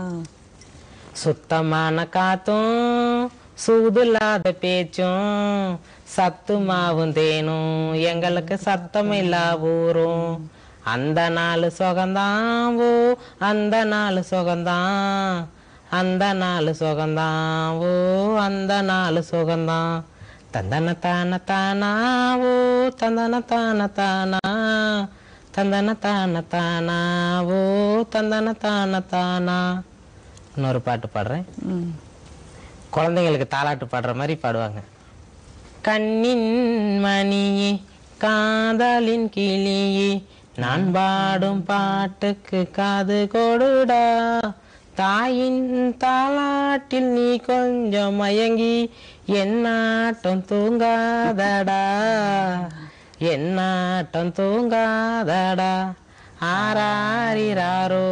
சுத்தமான காத்தும் சூதில்லாத பேச்சும் சத்து மாவும் தேனும் எங்களுக்கு சத்தம் இல்லா ஊரும் அந்த நாள் சுகந்தான் ஓ அந்த நாள் சுகந்தான் அந்த நாள் சுகந்தான் ஓ அந்த நாள் சுகந்தான் தந்தன தான தானா ஓ தந்தன தான தானா தந்தன தான தானா ஓ தந்தன தான தானா இன்னொரு பாட்டு பாடுறேன் ம் குழந்தைங்களுக்கு தாலாட்டு பாடுற மாதிரி பாடுவாங்க கண்ணின் மணியே காதலின் கிளியே நான் பாடும் பாட்டுக்கு காது கொடுடா தாயின் தாலாட்டில் நீ கொஞ்சம் மயங்கி என்னாட்டம் தூங்காதடா என்னாட்டம் தூங்காதடா ஆராரிராரோ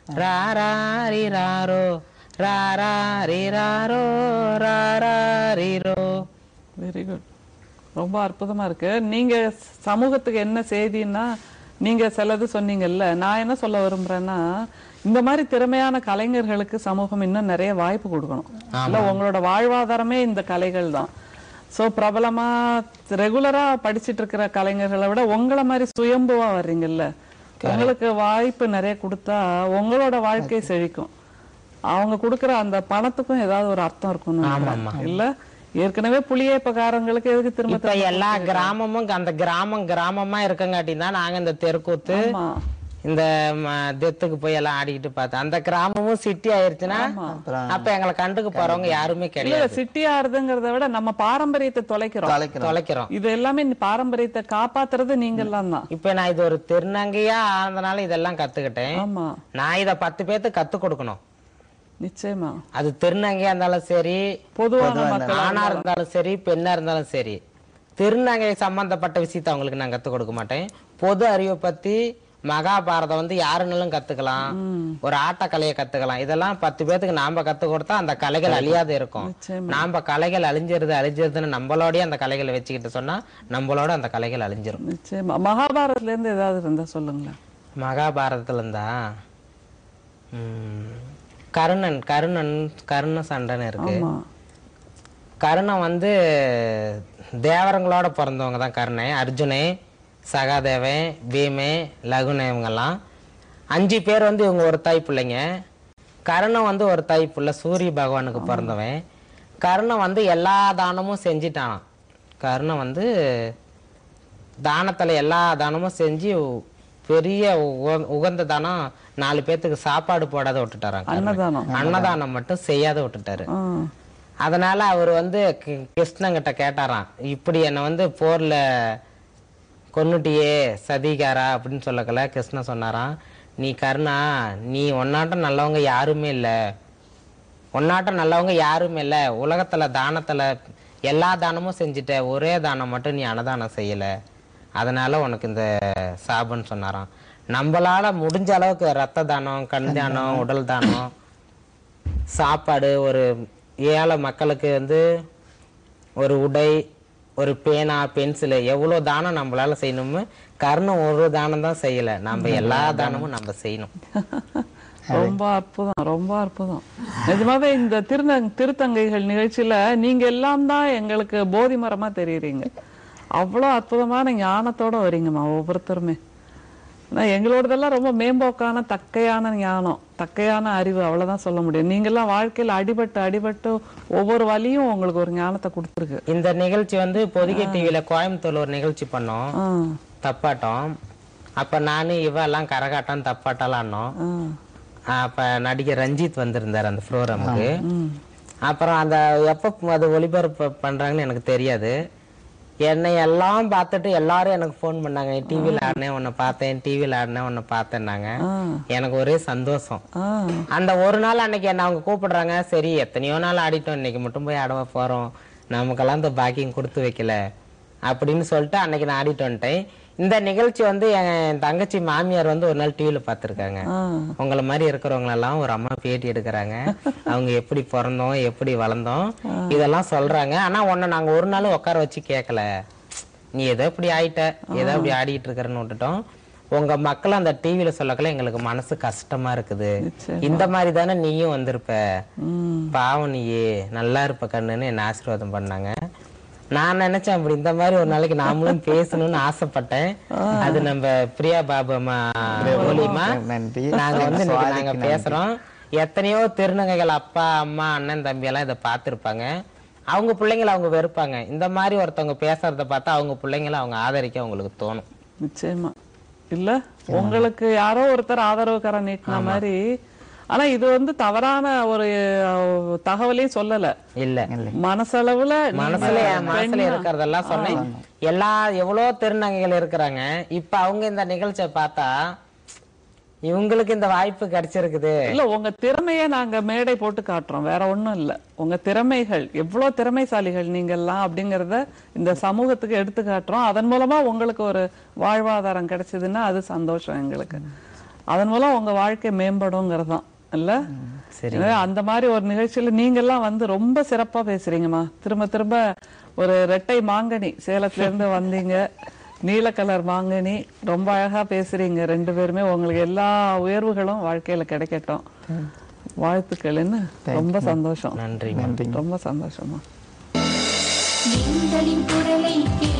ராராரிராரோ ராராரிராரோ ராராரிரோ வெரி குட் ரொம்ப அற்புதமா இருக்கு நீங்க சமூகத்துக்கு என்ன செய்தின்னா நீங்க சிலது சொன்னீங்கல்ல நான் என்ன சொல்ல விரும்புறேன்னா இந்த மாதிரி திறமையான கலைஞர்களுக்கு சமூகம் இன்னும் நிறைய வாய்ப்பு கொடுக்கணும் இல்ல உங்களோட வாழ்வாதாரமே இந்த கலைகள் தான் சோ பிரபலமா ரெகுலரா படிச்சிட்டு இருக்கிற கலைஞர்களை விட உங்களை மாதிரி சுயம்புவா வர்றீங்கல்ல உங்களுக்கு வாய்ப்பு நிறைய கொடுத்தா உங்களோட வாழ்க்கை செழிக்கும் அவங்க கொடுக்கிற அந்த பணத்துக்கும் ஏதாவது ஒரு அர்த்தம் இருக்கும் இல்ல ஏற்கனவே புளியேப்பக்காரங்களுக்கு எதுக்கு திரும்ப இப்ப எல்லா கிராமமும் அந்த கிராமம் கிராமமா இருக்கங்காட்டி தான் நாங்க இந்த தெருக்கூத்து ஆமா இந்த ம, தெத்துக்கு போய் எல்லாம் ஆடிக்கிட்டு பார்த்தோம் அந்த கிராமமும் சிட்டி ஆயிருச்சுன்னா அப்ப எங்களை கண்டுக்கு போறவங்க யாருமே இல்ல கிடையாது சிட்டி ஆறுதுங்கிறத விட நம்ம பாரம்பரியத்தை தொலைக்கிறோம் தொலைக்கிறோம் தொலைக்கிறோம் இது எல்லாமே இந்த பாரம்பரியத்தை காப்பாத்துறது நீங்க எல்லாம் தான் இப்ப நான் இது ஒரு திருநங்கையா ஆனதுனால இதெல்லாம் கத்துக்கிட்டேன் ஆமா நான் இத பத்து பேர்த்துக்கு கத்து கொடுக்கணும் நிச்சயமா அது திருநங்கையா இருந்தாலும் சரி பொதுவான மக்கள் ஆணா இருந்தாலும் சரி பெண்ணா இருந்தாலும் சரி திருநங்கை சம்பந்தப்பட்ட விஷயத்தை அவங்களுக்கு நான் கத்துக் கொடுக்க மாட்டேன் பொது அறிவை பத்தி மகாபாரதம் வந்து யாருனாலும் கத்துக்கலாம் ஒரு ஆட்டக்கலையை கத்துக்கலாம் இதெல்லாம் பத்து பேத்துக்கு நாம கத்து கொடுத்தா அந்த கலைகள் அழியாது இருக்கும் நிச்சயமா. நாம கலைகள் அழிஞ்சிருது அழிஞ்சிருதுன்னு நம்மளோடய அந்த கலைகளை வச்சுக்கிட்டு சொன்னா நம்மளோட அந்த கலைகள் அழிஞ்சிரும் நிச்சயமா மகாபாரத்ல இருந்து ஏதாவது இருந்தா சொல்லுங்களேன் மகாபாரதத்துல இருந்தா ம், கர்ணன் கர்ணன் கர்ண சண்டைன்னு இருக்கு ஆமா கர்ணன் வந்து தேவரங்களோட பிறந்தவங்க தான் கர்ணன் அர்ஜுனே சகாதேவன் பீமே லகுனே இவங்கெல்லாம் அஞ்சு பேர் வந்து இவங்க ஒரு தாய் பிள்ளைங்க கர்ணன் வந்து ஒரு தாய் பிள்ளை சூரிய பகவானுக்கு பிறந்தவன் கர்ணன் வந்து எல்லா தானமும் செஞ்சிட்டானான் கர்ணன் வந்து தானத்துல எல்லா தானமும் செஞ்சு பெரிய உக- உகந்த தானம் நாலு பேத்துக்கு சாப்பாடு போடாத விட்டுட்டாராம் கர்ணன். அன்னதானம் அன்னதானம் மட்டும் செய்யாத விட்டுட்டாரு ஆ. அதனால அவர் வந்து கி- கிருஷ்ணங்கிட்ட கேட்டாராம் இப்படி என்னை வந்து போர்ல கொன்னுட்டியே சதிகாரா அப்படின்னு சொல்லக்கல கிருஷ்ணன் சொன்னாராம் நீ கருணா நீ ஒன்னாட்டம் நல்லவங்க யாருமே இல்ல ஒன்னாட்டம் நல்லவங்க யாருமே இல்ல உலகத்துல தானத்துல எல்லா தானமும் செஞ்சுட்ட ஒரே தானம் மட்டும் நீ அன்னதானம் செய்யல அதனால உனக்கு இந்த சாபம்னு சொன்னாராம் நம்மளால முடிஞ்ச அளவுக்கு ரத்த தானம் கண் தானம் உடல் தானம் சாப்பாடு ஒரு ஏழை மக்களுக்கு வந்து ஒரு உடை ஒரு பேனா பென்சில் எவ்வளோ தானம் நம்மளால செய்யணுமோ கர்ணம் ஒரு தானம் தான் செய்யல நம்ம எல்லா தானமும் நம்ம செய்யணும் ரொம்ப அற்புதம் ரொம்ப அற்புதம் நிஜமாவே இந்த திருநங் திருத்தங்கைகள் நிகழ்ச்சியில நீங்க எல்லாம் தான் எங்களுக்கு போதி மரமா தெரியுறீங்க அவ்வளோ அற்புதமான ஞானத்தோட வரீங்கம்மா ஒவ்வொருத்தருமே ஆனா எங்களோடதெல்லாம் ரொம்ப மேம்போக்கான தக்கையான ஞானம் தக்கையான அறிவு அவ்வளவுதான் சொல்ல முடியும் நீங்கெல்லாம் வாழ்க்கையில அடிபட்டு அடிபட்டு ஒவ்வொரு வழியும் உங்களுக்கு ஒரு ஞானத்தை கொடுத்துருக்கு இந்த நிகழ்ச்சி வந்து பொதிகை டிவியில கோயம்புத்தூர்ல ஒரு நிகழ்ச்சி பண்ணோம் ஆ தப்பாட்டம் அப்ப நானு இவ எல்லாம் கரகாட்டம் தப்பாட்டம்லாம் ஆடினோம் ஆ அப்ப நடிகர் ரஞ்சித் வந்திருந்தார் அந்த ப்ரோக்ராமுக்கு அப்புறம் அந்த எப்ப அது ஒளிபரப்பு பண்றாங்கன்னு எனக்கு தெரியாது என்னை எல்லாம் பார்த்துட்டு எல்லாரும் எனக்கு ஃபோன் பண்ணாங்க டிவியில் ஆடினேன் உன்னை பார்த்தேன் டிவியில் ஆடினேன் உன்னை பார்த்தேன்னாங்க எனக்கு ஒரே சந்தோஷம் ஆ அந்த ஒரு நாள் அன்னைக்கு என்ன அவங்க கூப்பிடுறாங்க சரி எத்தனையோ நாள் ஆடிட்டோம் இன்னைக்கு மட்டும் போய் ஆடவா போறோம் நமக்கெல்லாம் இந்த பாக்கியம் கொடுத்து வைக்கல அப்படின்னு சொல்லிட்டு அன்னைக்கு நான் ஆடிட்டு வந்துட்டேன் இந்த நிகழ்ச்சி வந்து என் தங்கச்சி மாமியார் வந்து ஒரு நாள் டிவியில பார்த்திருக்காங்க ஆ உங்களை மாதிரி இருக்கிறவங்க எல்லாம் ஒரு அம்மா பேட்டி எடுக்கிறாங்க அவங்க எப்படி பிறந்தோம் எப்படி வளர்ந்தோம் இதெல்லாம் சொல்றாங்க ஆனா உன்னை நாங்க ஒரு நாள் உட்கார வச்சு கேட்கல நீ ஏதோ இப்படி ஆயிட்ட ஏதோ இப்படி ஆடிட்டு இருக்கிறன்னு விட்டுட்டோம் உங்க மக்கள் அந்த டிவில சொல்லக்கல எங்களுக்கு மனசு கஷ்டமா இருக்குது இந்த மாதிரி தானே நீயும் வந்திருப்ப பாவம் நீயே நல்லா இருப்ப கண்ணுன்னு என்ன ஆசீர்வாதம் பண்ணாங்க நான் நினைச்சேன் அப்படி இந்த மாதிரி ஒரு நாளைக்கு நாமளும் பேசணும்னு ஆசைப்பட்டேன் அது நம்ம பிரியா பாபு அம்மா மூலியமா நன்றி. நாங்க வந்து இன்னைக்கு சுவாதிக்கு நாங்க நன்றி. பேசுறோம் எத்தனையோ திருநங்கைகள் அப்பா அம்மா அண்ணன் தம்பி எல்லாம் இதை பார்த்திருப்பாங்க அவங்க பிள்ளைங்களை அவங்க வெறுப்பாங்க இந்த மாதிரி ஒருத்தவங்க பேசுறத பார்த்தா அவங்க பிள்ளைங்களை அவங்க ஆதரிக்க அவங்களுக்கு தோணும் நிச்சயமா இல்ல உங்களுக்கு யாரோ ஒருத்தர் ஆதரவுக்கார நீட்டின மாதிரி ஆனா இது வந்து தவறான ஒரு அஹ், தகவலையும் சொல்லல இல்ல மனசளவுல நீங்க மனசுல என் மனசுல இருக்கிறதெல்லாம் சொன்னேன் எல்லா எவ்வளவு திருநங்கைகள் இருக்கிறாங்க இப்ப அவங்க இந்த நிகழ்ச்சியை பார்த்தா இவங்களுக்கு இந்த வாய்ப்பு கிடைச்சிருக்குது இல்ல உங்க திறமைய நாங்க மேடை போட்டு காட்டுறோம் வேற ஒண்ணும் இல்ல உங்க திறமைகள் எவ்வளவு திறமைசாலிகள் நீங்க எல்லாம் அப்படிங்கறத இந்த சமூகத்துக்கு எடுத்து காட்டுறோம் அதன் மூலமா உங்களுக்கு ஒரு வாழ்வாதாரம் கிடைச்சதுன்னா அது சந்தோஷம் எங்களுக்கு அதன் மூலம் உங்க வாழ்க்கை மேம்படுங்கிறது தான் இல்ல சரி எனவே அந்த மாதிரி ஒரு நிகழ்ச்சியில நீங்க எல்லாம் வந்து ரொம்ப சிறப்பா பேசுறீங்கம்மா திரும்ப திரும்ப ஒரு ரெட்டை மாங்கனி சேலத்துல இருந்து வந்தீங்க நீல கலர் மாங்கனி ரொம்ப அழகா பேசுறீங்க ரெண்டு பேருமே உங்களுக்கு எல்லா உயர்வுகளும் வாழ்க்கையில கிடைக்கட்டும் வாழ்த்துக்கள்னு ரொம்ப சந்தோஷம் நன்றி நன்றிங்க ரொம்ப சந்தோஷமா எங்களின் குரலை கேளுங்கள்